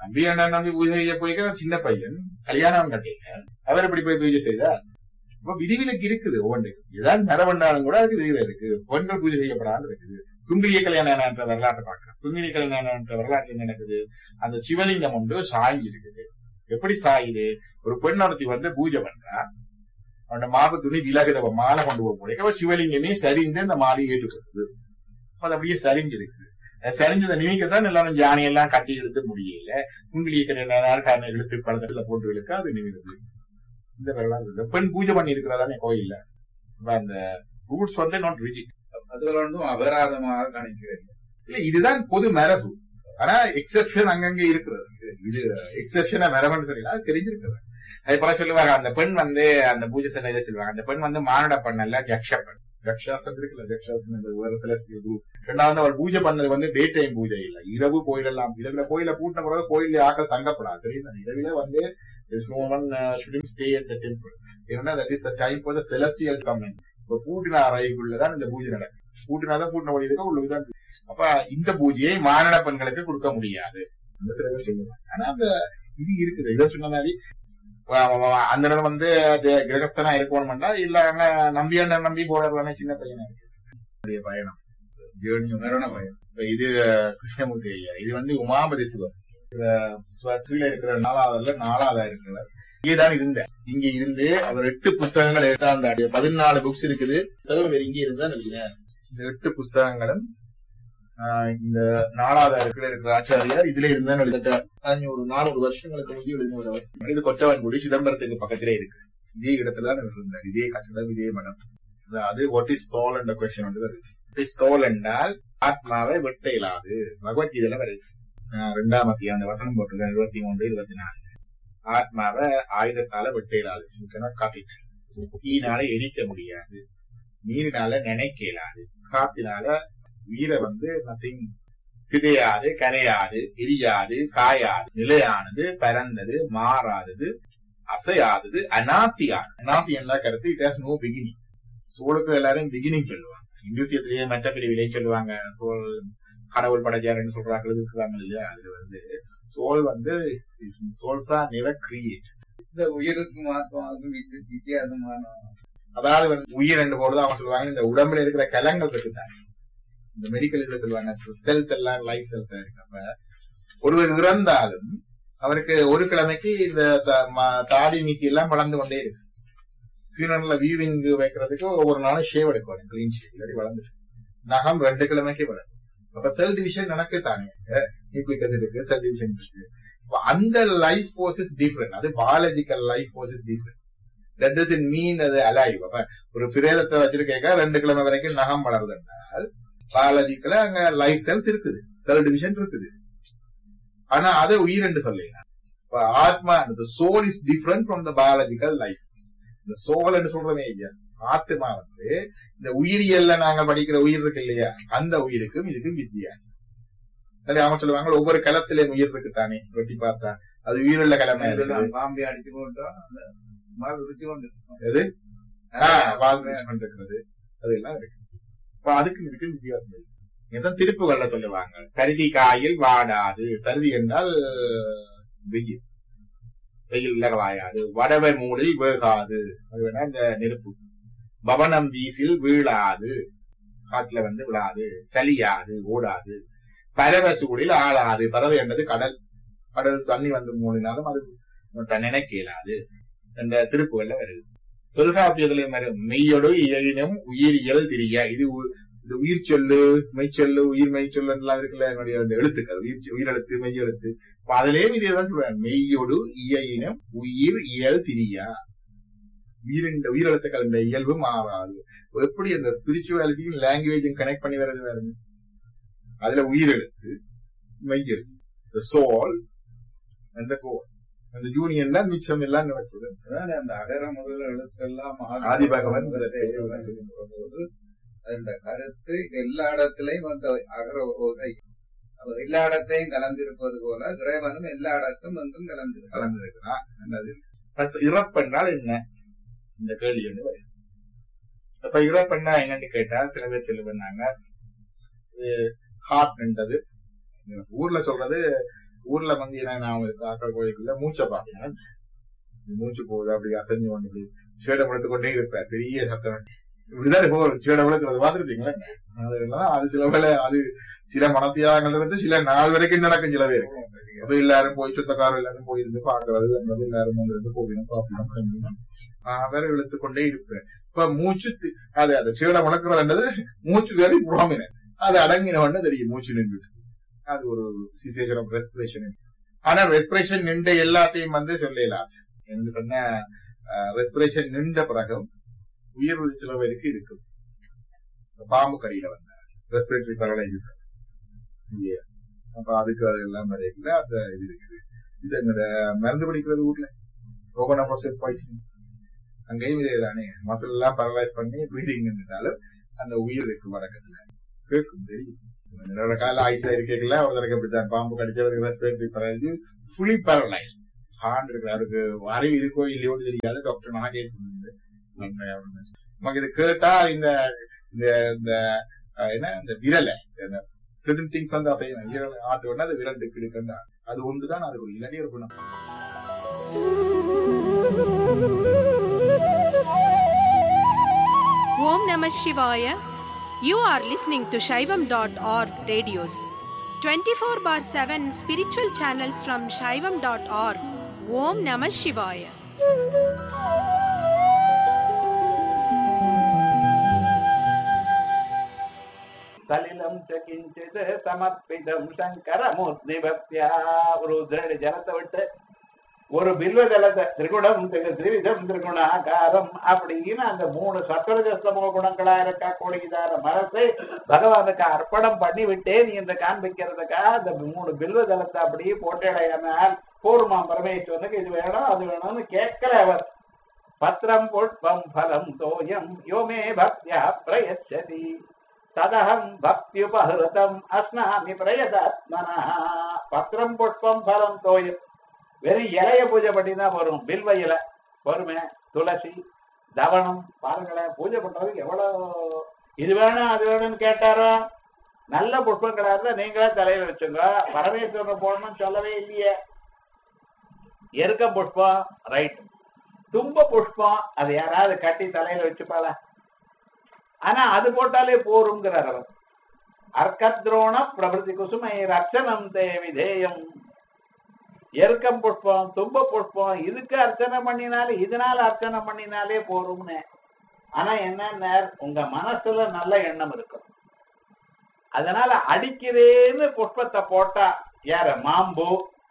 நம்பி அண்ணன் நம்பி பூஜை செய்ய போய்க்க அவன் சின்ன பையன் கல்யாணம் கட்டிங்க அவர் எப்படி போய் பூஜை செய்தார் அப்ப விதிவிலக்கு இருக்குது ஒவ்வொன்றுக்கு இதான் நரவண்டாலும் கூட அதுக்கு விதிவிலக்கு இருக்கு பெண்கள் பூஜை செய்யப்படாமல் இருக்குது குங்கிலிய கல்யாணம் என்ற வரலாற்றை பார்க்கிறோம் குங்கிலிய கல்யாணம் என்ற வரலாற்று என்ன நடக்குது அந்த சிவலிங்கம் ஒன்று சாங்கி இருக்குது எப்படி சாயுது ஒரு பெண் ஒருத்தி வந்து பூஜை பண்றா அவனோட மாவு துணி விலகுத அவ மாலை கொண்டு போக முடியும் அவ சிவலிங்கமே சரிந்து அந்த மாலையை ஏற்றுக்கொடுக்குது அது அப்படியே சரிஞ்சிருக்கு அது சரிஞ்சதை நிமிக்க தான் எல்லாரும் ஜானி எல்லாம் கட்டி எடுத்து முடியல குங்கிலிய கல்யாணம் காரணம் இழுத்து பழக்கத்துல போட்டு இழுக்க அது நிமிடுது இந்த வரலாறு இருக்கு. பெண் பூஜை பண்ணி இருக்கிறதானே கோயில்ல அப்ப அந்த ரூல்ஸ் வந்து நாட் ரிஜிட் அதுல ஒன்றும் அபராதமாக கணிக்கிறேன் இல்ல இதுதான் பொது மரபு ஆனா எக்ஸெப்ஷன் அங்கங்க இருக்கிறது இது எக்ஸெப்ஷனா மரபுன்னு தெரியல அது தெரிஞ்சிருக்கிறது அது போல சொல்லுவாங்க அந்த பெண் வந்து அந்த பூஜை செல்ல இதை சொல்லுவாங்க அந்த பெண் வந்து மானுட பண்ணல ஜக்ஷ பெண் ஜக்ஷாசன் இருக்குல்ல ஜக்ஷாசன் இந்த வேற செலஸ்டியல் குரூப் ரெண்டாவது அவள் பூஜை பண்ணது வந்து டே டைம் பூஜை இல்ல இரவு கோயிலெல்லாம் இரவுல கோயில பூட்டின பிறகு கோயில்ல ஆக்கள் தங்கப்படாது தெரியும் இரவில வந்து there's no one uh, shouldn't stay at the temple ஏன்னா that is the time for the celestial coming இப்ப பூட்டின அறைக்குள்ளதான் இந்த பூஜை நடக்கும் பூட்டினாதான் பூட்டின வழி இருக்கா உள்ளதான் அப்ப இந்த பூஜையை மானிட பெண்களுக்கு கொடுக்க முடியாது அந்த சில பேர் சொல்லுவாங்க ஆனா அந்த இது இருக்குது இதை சொன்ன மாதிரி வ- வ- வ- அந்த நேரம் வந்து அது கிரகஸ்தனா இருக்கணும்னா இல்ல அங்க நம்பி அண்ணன் நம்பி போடுறதானே சின்ன பையனா இருக்கு என்னுடைய பயணம் Journey of மரண Islam. பயம் இப்ப இது கிருஷ்ணமூர்த்தி ஐயா இது வந்து உமாபதி சிவம் கீழே இருக்கிற நாலாவதுல நாலாவதா இருக்கிறவர் இங்கேதான் இருந்தேன் இங்க இருந்து அவர் எட்டு புஸ்தகங்கள் எடுத்தாந்தாடிய பதினாலு புக்ஸ் இருக்குது புத்தகம் வேற இங்க இருந்தா நினைக்கிறேன் இந்த எட்டு புஸ்தகங்களும் ஆஹ், இந்த நாலாவதா இருக்கிற இருக்கிற ஆச்சாரியார் இதுல இருந்தா எழுதிட்ட ஒரு நானூறு வருஷங்களுக்கு முந்தி எழுதினவர் இது கொட்டவன்குடி சிதம்பரத்துக்கு பக்கத்திலே இருக்கு இதே இடத்துல தான் இவர் இருந்தார் இதே கட்டடம் இதே மடம் அதாவது வாட் இஸ் சோல் என்ற கொஸ்டின் வந்து வருது What is soul என்றால் ஆத்மாவை வெட்ட இயலாது பகவத்கீதையில வருது ஆஹ் ரெண்டாம் அத்தியாயம் வசனம் போட்டிருக்கேன் இருபத்தி மூன்று இருபத்தி நாலு ஆத்மாவை ஆயுதத்தால வெட்ட இயலாது You cannot cut it. தீனால எரிக்க முடியாது நீரினால நினைக்க இயலாது காத்தினால வீர வந்து நத்திங் சிதையாது கரையாது எரியாது காயாது நிலையானது பரந்தது மாறாதது அசையாதது அநாத்தியாது அநாத்தி என்ன கருத்து இட் ஹாஸ் நோ பிகினிங் சோளுக்கு எல்லாரும் பிகினிங் சொல்லுவாங்க இங்கிலீஷியத்திலேயே மற்ற பிரிவிலே சொல்லுவாங்க சோல் கடவுள் படைச்சாருன்னு சொல்றாங்க இருக்கிறாங்க இல்லையா அதுல வந்து சோல் வந்து சோல்ஸா நெவர் கிரியேட் இந்த உயிருக்கும் ஆத்மாவுக்கும் வித்தி- வித்தியாசமான அதாவது வந்து உயிர் என்று போது அவங்க சொல்லுவாங்க இந்த உடம்புல இருக்கிற கலங்கள் இருக்குதாங்க இந்த மெடிக்கல் இதுல சொல்லுவாங்க செல்ஸ் எல்லாம் லைஃப் செல்ஸ் இருக்கு அப்ப ஒருவர் இறந்தாலும் அவருக்கு ஒரு கிழமைக்கு இந்த த- ம- தாடி மீசி எல்லாம் வளர்ந்து கொண்டே இருக்கு ஃபியூனல்ல வியூவிங் வைக்கிறதுக்கு ஒவ்வொரு நாளும் ஷேவ் எடுக்கணும் கிளீன் ஷேவ் இல்லாட்டி வளர்ந்து நகம் ரெண்டு கிழமைக்கு வளரும் அப்ப செல் டிவிஷன் நடக்கு தானே நியூக்ளிக் அசிட் இருக்கு செல் டிவிஷன் இருக்கு அப்ப அந்த லைஃப் ஃபோர்ஸ் இஸ் டிஃபரெண்ட் அது biological life force is different that doesn't mean அது அலைவ் அப்ப ஒரு பிரேதத்தை வச்சிருக்க ரெண்டு கிழமை வரைக்கும் நகம் வளருதுன்றால் பயாலஜிக்கல அங்க லைஃப் செல்ஸ் இருக்குது செல் டிவிஷன் இருக்குது ஆனா அதை உயிர் என்று சொல்லலாம் இப்ப ஆத்மா soul is different from the biological life இந்த சோல் என்று சொல்றமே ஐயா ஆத்மா வந்து இந்த உயிரியல்ல நாங்க படிக்கிற உயிர் இருக்கு இல்லையா அந்த உயிருக்கும் இதுக்கும் வித்தியாசம் சரி அவங்க சொல்லுவாங்க ஒவ்வொரு களத்திலேயும் உயிர் இருக்கு தானே வெட்டி பார்த்தா அது உயிருள்ள கிழமை இருக்குது இதெல்லாம் பாம்பை அடிச்சு போட்டா அந்த மாதிரி ருச்சி கொண்டு இருக்கும். எது? ஆ, வால் ஆ, யூஸ் பண்றது அதெல்லாம் இருக்கு இப்ப அதுக்கு இதுக்கு வித்தியாசம் இருக்கு இதான் திருப்புகள்ல சொல்லுவாங்க பருதி காயில் வாடாது பருதி என்றால் வெயில் வெயில்ல வாயாது வடவை மூடில் வேகாது அது வேணா இந்த நெருப்பு பவனம் வீசில் வீழாது காட்டுல வந்து விழாது சலியாது ஓடாது பறவை சூடில் ஆளாது பறவை என்றது கடல் கடல் தண்ணி வந்து மூடினாலும் அது நினைக்க இயலாது என்ற திருப்புகள்ல வருது தொல்காப்பியத்துல வரும் மெய்யொடு இயலினும் உயிரியல் திரிய இது உ- இது உயிர் சொல்லு மெய்ச்சொல்லு உயிர் மெய்ச்சொல்லு எல்லாம் இருக்குல்ல என்னுடைய அந்த எழுத்துக்கள் உயிர் சொ- உயிரெழுத்து மெய்யெழுத்து இப்ப அதுலயும் இதே தான் சொல்றாங்க மெய்யொடு இயலினும் உயிர் இயல் திரியா உயிரின் உயிரெழுத்துக்கள் இந்த இயல்பு மாறாது எப்படி அந்த ஸ்பிரிச்சுவாலிட்டியும் லாங்குவேஜும் கனெக்ட் பண்ணி வர்றது பாருங்க அதுல உயிரெழுத்து மெய்யெழுத்து சோல் அந்த கோல் அந்த யூனியன் தான் மிச்சம் எல்லாம் நடக்குது அதாவது அந்த அகர முதல் எழுத்தெல்லாம் ஆதி ஆதிபகவன் முதலே எழுதுகின்ற போது அந்த கருத்து எல்லா இடத்திலையும் அந்த அகர ஓசை அப்ப எல்லா இடத்தையும் கலந்திருப்பது போல இறைவனும் எல்லா இடத்தும் வந்தும் கலந்திருக்கிறார் கலந்துருக்கிறான் நல்லது First, இறப்பென்றால் என்ன இந்த கேள்வி வந்து வருது அப்ப இறப்பெண்ணா என்னன்னு கேட்டா சில பேர் சொல்லி பண்ணாங்க இது ஹார்ட்ன்றது ஊர்ல சொல்றது ஊர்ல வந்து என்ன நான் ஆக்கள் கோயிலுக்குள்ள மூச்சை பாப்பேன் மூச்சு போகுது அப்படி அசைஞ்சு கொண்டு இப்படி சேடம் எடுத்து கொண்டே இருப்பேன் பெரிய சத்தம் இப்படிதான் இப்போ ஒரு சேடம் விளக்குறது பாத்துருப்பீங்களா அதெல்லாம் அது சில வேளை அது சில மனத்தியாகங்கள் இருந்து சில நாள் வரைக்கும் நடக்கும் சில பேர் அப்ப எல்லாரும் போய் சொந்தக்காரர் எல்லாரும் போயிருந்து பாக்குறது அந்த எல்லாரும் வந்து இருந்து போகணும் பாப்பணும் வேற இழுத்து கொண்டே இருப்பேன் இப்ப மூச்சு தி- அது அந்த சேடம் வளர்க்கறதுன்றது மூச்சு வேற புறாமின அது அடங்கினவன்னு தெரியும் மூச்சு நின்று அது ஒரு சிசேஷன் ஆஃப் ரெஸ்பிரேஷன் ஆனா ரெஸ்பிரேஷன் நின்ற எல்லாத்தையும் வந்து சொல்லலாம் என்று சொன்ன ரெஸ்பிரேஷன் நின்ற பிறகு உயிர் சில பேருக்கு இருக்கும் இந்த பாம்பு கடியில வந்த ரெஸ்பிரேட்டரி பரலைஸ் அப்ப அதுக்கு அது எல்லாம் வரைக்குள்ள அந்த இது இருக்குது இது எங்கட மருந்து பிடிக்கிறது ஊர்ல ரோகனா ப்ரோசேட் பாய்சன் அங்கேயும் இதே தானே மசில் எல்லாம் பரலைஸ் பண்ணி ப்ரீதிங் நின்றாலும் அந்த உயிர் இருக்கு வழக்கத்துல கேட்கும் தெரியும் என்னோட கால ஆயுசா இருக்கல ஒருத்தருக்கு அப்படித்தான் பாம்பு கடிச்சவருக்கு respiratory paralyse fully paralyse heart இருக்கு அவருக்கு அறிவு இருக்கோ இல்லையோ தெரியாது டாக்டர் நாகேஷ் வந்து நமக்கு இது கேட்டா இந்த இந்த இந்த அஹ், என்ன இந்த விரலை certain திங்ஸ் வந்து அசையும் விரல் ஆட்டு வேணா அது விரல் இருக்கு அது ஒன்றுதான் அதுக்கு ஒரு இல்லாட்டி ஒரு குணம் Om Namah Shivaya. You are listening to Shaivam.org radios. 24 bar 7 spiritual channels from Shaivam.org. Om Namah Shivaya. சலிலம் ச கிஞ்சித் சமர்ப்பிதம் சங்கரமூர்த்தி பக்தியா ஒரு உதிரடி ஜலத்தை விட்டு ஒரு பில்வ ஜலத்தை திரிகுணம் திரு- திரிவிதம் திரிகுணாகாரம் அப்படின்னு அந்த மூணு சத்வரஜஸ்தமோ குணங்களா இருக்க கூடியதான மனசை பகவானுக்கு அர்ப்பணம் பண்ணி விட்டேன் என்று காண்பிக்கிறதுக்காக அந்த மூணு பில்வ ஜலத்தை அப்படியே போட்டேடையானால் பூர்மா பரமேஸ்வரனுக்கு இது வேணும் அது வேணும்னு கேட்கல அவர் பத்திரம் புஷ்பம் பலம் தோயம் யோமே பக்தியா பிரயச்சதி ததகம் பக்தியுபஹிருதம் அஸ்னாமி பிரயதாத்மனா பத்திரம் புஷ்பம் பலம் தோயம் வெறும் இலைய பூஜை பண்ணினா வரும் பில்வ இலை பொறுமை துளசி தவணம் பாருங்களேன் பூஜை பண்றதுக்கு எவ்வளவு இது வேணும் அது வேணும்னு கேட்டாரோ நல்ல புஷ்பங்களா இருந்தா நீங்களே தலையில வச்சுங்க பரமேஸ்வரன் போடணும்னு சொல்லவே இல்லையே எருக்க புஷ்பம் ரைட் தும்ப புஷ்பம் அது யாராவது கட்டி தலையில வச்சுப்பாளா ஆனா அது போட்டாலே போருங்கிறார் அவர் அர்க்கத்ரோண பிரபதி குசுமை ரட்சணம் தே விதேயம் எருக்கம் புஷ்பம் தும்ப புஷ்பம் இதுக்கு அர்ச்சனை பண்ணினாலே இதனால அர்ச்சனை பண்ணினாலே போரும்னு ஆனா என்ன உங்க மனசுல நல்ல எண்ணம் இருக்கும் அதனால அடிக்கிறேன்னு புஷ்பத்தை போட்டா யார மாம்பூ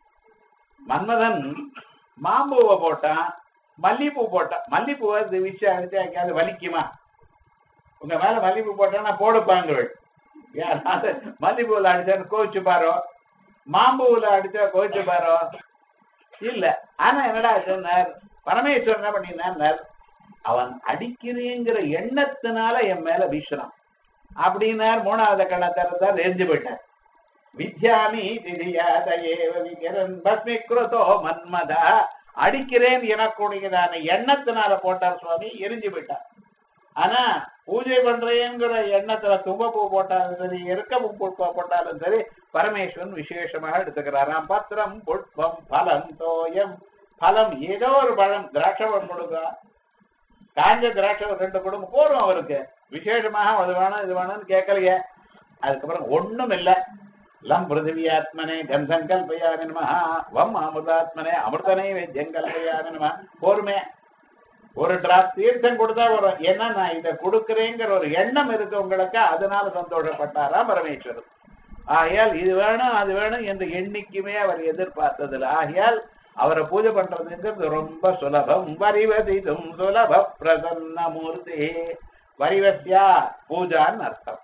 மன்மதன் மாம்பூவை போட்டான் மல்லிப்பூ போட்டான் மல்லிப்பூவை விச்சு அடிச்சு எங்கேயாவது வலிக்குமா உங்க மேல மல்லிப்பூ போட்டா போடுப்பாங்க யாராவது மல்லிப்பூவில் அடிச்சான்னு கோவிச்சு பாரோ மாம்பூவில் அடிச்சா கோவிச்சு பாரோ இல்ல ஆனா என்னடா சொன்னார் பரமேஸ்வரன் என்ன பண்ணினார் அவன் அடிக்கிறேங்கிற எண்ணத்தினால என் மேல வீசுறான் அப்படின்னார் மூணாவது கண்ணை திறந்தார் எரிஞ்சு போயிட்டார் வித்யாமி திரியாதயேவ விகரன் பஸ்மிக்ருதோ மன்மதா அடிக்கிறேன் எனக்கூடியதான எண்ணத்தினால போட்டார் சுவாமி எரிஞ்சு போயிட்டார் ஆனா பூஜை பண்றேங்கிற எண்ணத்துல தும்பப்பூ போட்டாலும் சரி எருக்க பூ போட்டாலும் சரி பரமேஸ்வரன் விசேஷமாக எடுத்துக்கிறாராம் பத்திரம் புஷ்பம் பலம் தோயம் பலம் ஏதோ ஒரு பழம் திராட்சை பழம் கொடுங்க காஞ்ச திராட்சை ஒரு ரெண்டு கொடுங்க போறோம் அவருக்கு விசேஷமாக அது வேணும் இது வேணும்னு கேட்கலையே அதுக்கப்புறம் ஒண்ணும் இல்ல லம் பிருத்திவியாத்மனே கந்தம் கல்பயாமி நம வம் அமிர்தாத்மனே அமிர்தனே வேத்தியம் கல்பயாமி நம போருமே ஒரு டிராப் தீர்த்தம் கொடுத்தா வரும் ஏன்னா நான் இதை கொடுக்கிறேங்கிற ஒரு எண்ணம் இருக்கு உங்களுக்கு அதனால சந்தோஷப்பட்டாரா பரமேஸ்வரன் ஆகையால் இது வேணும் அது வேணும் என்று எண்ணிக்குமே அவர் எதிர்பார்த்ததில்லை ஆகையால் அவரை பூஜை பண்றதுங்கிறது ரொம்ப சுலபம் வரிவதிதும் சுலப பிரசன்ன மூர்த்தி வரிவசியா பூஜான்னு அர்த்தம்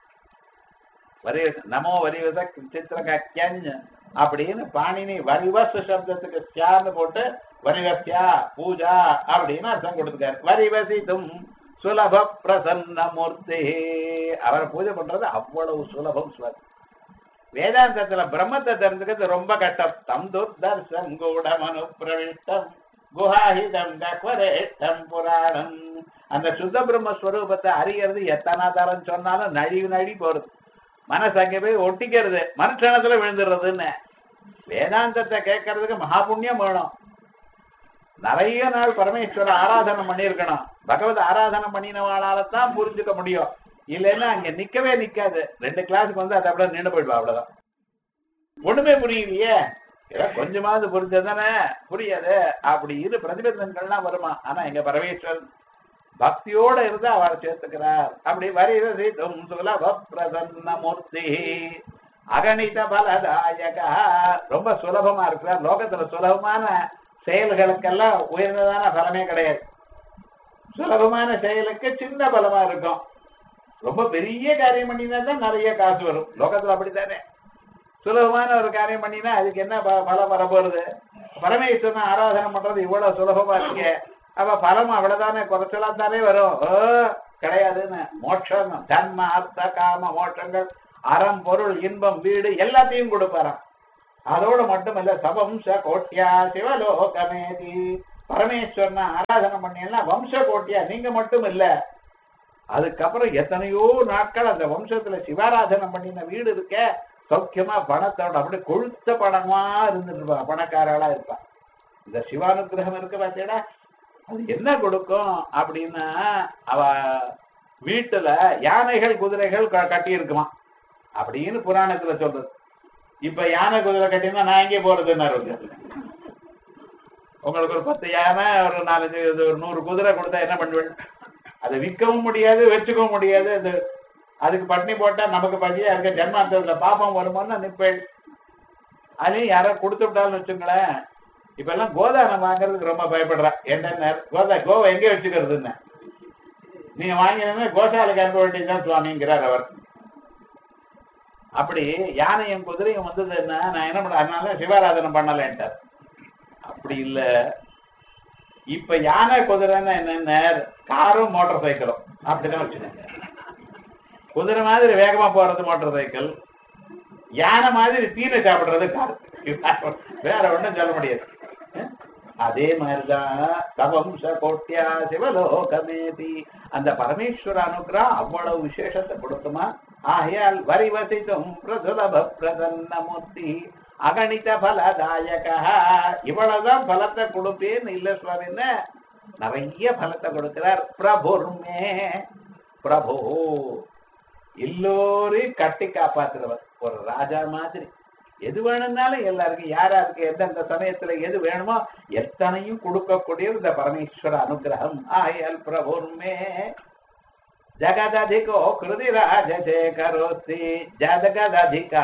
வரி நமோ வரிவச சித்திரகத்யஞ் அப்படின்னு பாணினி வரிவஸ் சப்தத்துக்கு சியான்னு போட்டு வரிவசியா பூஜா அப்படின்னு அர்த்தம் கொடுத்துருக்காரு வரிவசிதும் சுலப பிரசன்ன மூர்த்தி அவரை பூஜை பண்றது அவ்வளவு சுலபம் சுலபம் வேதாந்தத்துல பிரம்மத்தை தெரிஞ்சுக்கிறது ரொம்ப கஷ்டம் தம் துர்தர்சம் கூடமனு பிரவிஷ்டம் குஹாஹிதம் கக்வரேஷ்டம் புராணம் அந்த சுத்த பிரம்மஸ்வரூபத்தை அறியறது எத்தனை தரம் சொன்னாலும் நழுவி நழுவி போறது மனசு அங்கே போய் ஒட்டிக்கிறது மனுஷனத்துல விழுந்துடுறதுன்னு வேதாந்தத்தை கேட்கறதுக்கு மகா புண்ணியம் வேணும் நிறைய நாள் பரமேஸ்வர ஆராதனை பண்ணியிருக்கணும் பகவத் ஆராதனை பண்ணினவாளால தான் புரிஞ்சுக்க முடியும் இல்லைன்னா அங்க நிக்கவே நிக்காது ரெண்டு கிளாஸுக்கு வந்து அதை அப்படியே நின்று போயிடுவா அவ்வளவுதான் ஒண்ணுமே புரியலையே ஏதோ கொஞ்சமாவது புரிஞ்சதானே புரியாது அப்படி இரு பிரதிபந்தங்கள்லாம் வருமா ஆனா எங்க பரமேஸ்வரன் பக்தியோட இருந்து அவர் சேர்த்துக்கிறார் அப்படி வரிவசி தும் சுலப பிரசன்ன மூர்த்தி அகணித பலதாயகா ரொம்ப சுலபமா இருக்கிறார் லோகத்துல சுலபமான செயல்களுக்கெல்லாம் உயர்ந்ததான பலமே கிடையாது சுலபமான செயலுக்கு சின்ன பலமா இருக்கும் ரொம்ப பெரிய காரியம் பண்ணினா தான் நிறைய காசு வரும் லோகத்துல அப்படித்தானே சுலபமான ஒரு காரியம் பண்ணினா அதுக்கு என்ன ப- பலம் வரப்போறது பரமேஸ்வரன் ஆராதனை பண்றது இவ்வளவு சுலபமா இருக்கு அப்ப பலம் அவ்வளவுதானே குறைச்சலா தானே வரும் ஓ, கிடையாதுன்னு மோட்சம் தன்ம அர்த்த காம மோட்சங்கள் அறம் பொருள் இன்பம் வீடு எல்லாத்தையும் கொடுப்பாராம் அதோட மட்டுமல்ல சவம்ச கோட்டியா சிவலோகமேதி பரமேஸ்வரனை ஆராதனை பண்ணீங்கன்னா வம்ச கோட்டியா நீங்க மட்டும் இல்ல அதுக்கப்புறம் எத்தனையோ நாட்கள் அந்த வம்சத்துல சிவாராதனை பண்ணின வீடு இருக்க சௌக்கியமா பணத்தோட அப்படியே கொழுத்த பணமா இருந்துட்டு இருப்பா பணக்காரளா இருப்பா இந்த சிவானுகிரகம் இருக்கு பாத்தீங்களா அது என்ன கொடுக்கும் அப்படின்னா அவ வீட்டுல யானைகள் குதிரைகள் க- கட்டி இருக்குமா அப்படின்னு புராணத்துல சொல்றது இப்ப யானை குதிரை கட்டினா நான் எங்கே போறதுன்னாரு ஒருத்தர். உங்களுக்கு ஒரு பத்து யானை ஒரு நாலஞ்சு இது ஒரு நூறு குதிரை கொடுத்தா என்ன பண்ணுவேன் அதை விற்கவும் முடியாது வச்சுக்கவும் முடியாது அது அதுக்கு பட்னி போட்டா நமக்கு பசியா இருக்க ஜென்மாந்தத்துல பாப்பம் வருமானு நிப்பேள் அதையும் யாரோ கொடுத்து விட்டாலும் வச்சுங்களேன் இப்ப எல்லாம் கோதானம் வாங்குறதுக்கு ரொம்ப பயப்படுறா என்ன கோதா கோவை எங்க வச்சுக்கிறதுன்னு நீங்க வாங்கினா கோசாலைக்கு அனுப்ப வேண்டியதுதான் சுவாமிங்கிறார் அவர் அப்படி யானையும் குதிரையும் வந்ததுன்னா நான் என்ன பண்ண அதனால சிவாராதனை பண்ணலன்ட்டார் அப்படி இல்ல இப்ப யானை குதிரைன்னா என்னென்ன காரும் மோட்டார் சைக்கிளும் அப்படிதான் வச்சுக்கோங்க குதிரை மாதிரி வேகமா போறது மோட்டார் சைக்கிள் யானை மாதிரி தீனை சாப்பிடுறது கார் வேற ஒண்ணும் சொல்ல முடியாது அஹ்? அதே மாதிரிதான் தவம்ச கோட்டியா சிவலோகமேதி அந்த பரமேஸ்வர அனுகிரகம் அவ்வளவு விசேஷத்தை கொடுக்குமா ஆகையால் வரிவசித்தும் பிரசுலப பிரசன்ன மூர்த்தி அகணித பலதாயக இவ்வளவுதான் பலத்தை கொடுப்பேன்னு இல்ல சுவாமின்னு நிறைய பலத்தை கொடுக்கிறார் பிரபுர்மே பிரபு எல்லோரையும் கட்டி காப்பாத்துறவர் ஒரு ராஜா மாதிரி எது வேணும்னாலும் எல்லாருக்கும் யாராருக்கு எந்தெந்த சமயத்துல எது வேணுமோ எத்தனையும் கொடுக்கக்கூடிய இந்த பரமேஸ்வர அனுகிரகம் ஆயல் பிரபுர்மே ஜகததிகோ கிருதி ராஜசேகரோஸ்தி ஜகததிகா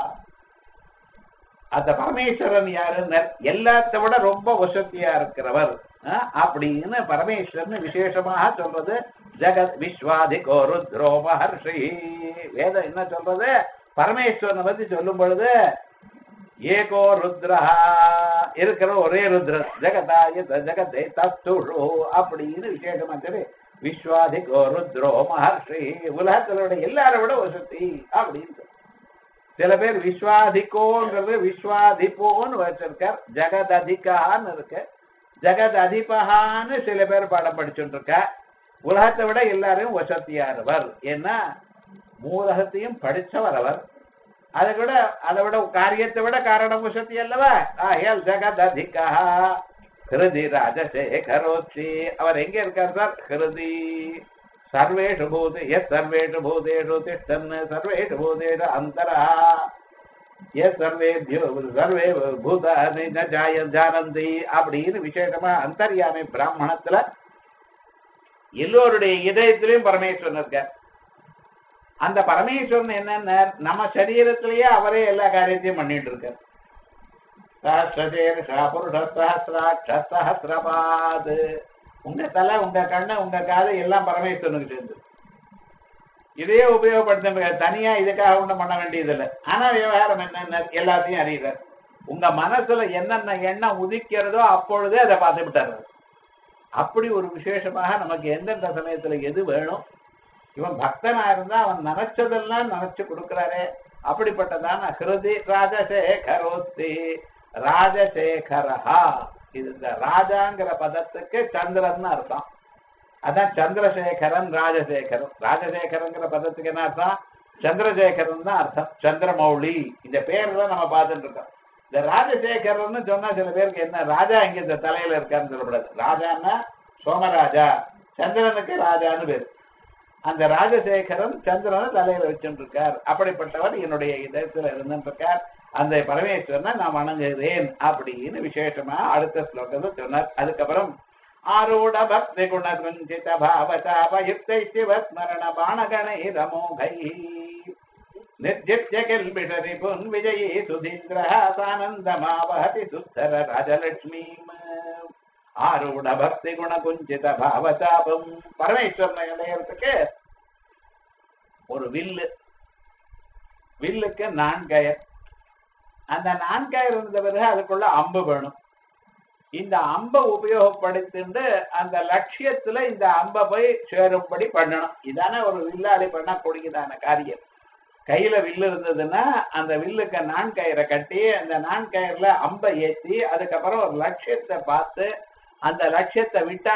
அந்த பரமேஸ்வரன் யாருன்னு எல்லாத்த விட ரொம்ப வசதியா இருக்கிறவர் அஹ், அப்படின்னு பரமேஸ்வரன் விசேஷமாக சொல்றது ஜெகத் விஸ்வாதிகோ ருத்ரோ மகர்ஷி வேதம் என்ன சொல்றது பரமேஸ்வரனை பத்தி சொல்லும் பொழுது ஏகோ ருத்ரா இருக்கிற ஒரே ருத்ரன் ஜெகதாய ஜெகதே தத்துழு அப்படின்னு விசேஷமா சொல்லி விஸ்வாதிகோ ருத்ரோ மகர்ஷி உலகத்துல விட எல்லாரை விட வசதி அப்படின்னு சொல்லு. சில பேர் விஸ்வாதிகோங்கிறது விஸ்வாதிபோன்னு வச்சிருக்கார் ஜெகத் அதிகான்னு இருக்கு ஜெகத் அதிபகான்னு சில பேர் பாடம் படிச்சுட்டு இருக்கா உலகத்தை விட எல்லாரையும் வசதியானவர் ஏன்னா மூலகத்தையும் படிச்சவர் அவர் அதை விட அதை விட காரியத்தை விட காரணம் வசதி அல்லவா ஆகையால் ஜெகத் அதிகா ஹிருதி ராஜசேகரோச்சி அவர் எங்க இருக்கார் சார் ஹிருதி சர்வேஷு பூதே எஸ் சர்வேஷு பூதேஷு திஷ்டன் சர்வேஷு பூதேஷு அந்தரா எஸ் சர்வேபியோ சர்வே பூதானி ந ஜாய ஜானந்தி அப்படின்னு விசேஷமா அந்தர்யாமி பிராமணத்துல எல்லோருடைய இதயத்திலையும் பரமேஸ்வரன் இருக்கார் அந்த பரமேஸ்வரன் என்னன்னா நம்ம சரீரத்திலேயே அவரே எல்லா காரியத்தையும் பண்ணிட்டு இருக்கார் சஹஸ்ரசேர்ஷா புருஷ சஹஸ்ராட்ச சஹஸ்ரபாத் உங்க தலை உங்க கண்ணு உங்க காது எல்லாம் பரமேஸ்வரனுக்கு சேர்ந்து இதையே உபயோகப்படுத்த தனியா இதுக்காக ஒண்ணும் பண்ண வேண்டியதில்லை ஆனா விவகாரம் என்னென்ன எல்லாத்தையும் அறிகிறார் உங்க மனசுல என்னென்ன எண்ணம் உதிக்கிறதோ அப்பொழுதே அதை பார்த்து விட்டாரு அப்படி ஒரு விசேஷமாக நமக்கு எந்தெந்த சமயத்துல எது வேணும் இவன் பக்தனா இருந்தா அவன் நினைச்சதெல்லாம் நினைச்சு கொடுக்கிறாரே அப்படிப்பட்டதான ஹிருதி ராஜசேகரோஸ்தி ராஜசேகரஹா இது இந்த ராஜாங்கிற பதத்துக்கு சந்திரன் அர்த்தம் அதான் சந்திரசேகரன் ராஜசேகரன் ராஜசேகரங்கிற பதத்துக்கு என்ன அர்த்தம் சந்திரசேகரன் தான் அர்த்தம் சந்திரமௌலி இந்த பேர் தான் நம்ம பார்த்துட்டு இருக்கோம் இந்த ராஜசேகரன்னு சொன்னா சில பேருக்கு என்ன ராஜா இங்க இந்த தலையில இருக்காருன்னு சொல்லக்கூடாது ராஜான்னா சோமராஜா சந்திரனுக்கு ராஜான்னு பேரு அந்த ராஜசேகரன் சந்திரனை தலையில வச்சுட்டு இருக்கார் அப்படிப்பட்டவர் என்னுடைய இதயத்துல இருந்துட்டு இருக்கார் அந்த பரமேஸ்வரனை நான் வணங்குகிறேன் அப்படின்னு விசேஷமா அடுத்த ஸ்லோகத்தை சொன்னார் அதுக்கப்புறம் ஆரூட பக்தி குண குஞ்சித பாவதாபயுக்தை சிவஸ்மரண பாணகணை ரமோகை నిర్జిత్య కిల్బిషరి పున్ విజయీ సుధీంద్ర సానందమావహతి సుత్తర రాజలక్ష్మీ ஆரூட பக்தி குண குஞ்சித பாவதாபம் பரமேஸ்வரனை அடையறதுக்கு ஒரு வில்லு வில்லுக்கு நான்கயர் அந்த நான்கயர் இருந்த பிறகு அதுக்குள்ள அம்பு வேணும் இந்த அம்பை உபயோகப்படுத்திட்டு அந்த லட்சியத்துல இந்த அம்பை போய் சேரும்படி பண்ணணும் இதானே ஒரு வில்லாளி பண்ணக்கூடியதான காரியம் கையில வில்லு இருந்ததுன்னா அந்த வில்லுக்கு நான் கயிறை கட்டி அந்த நான் கயிறுல அம்பை ஏத்தி அதுக்கப்புறம் ஒரு லட்சியத்தை பார்த்து அந்த லட்சியத்தை விட்டா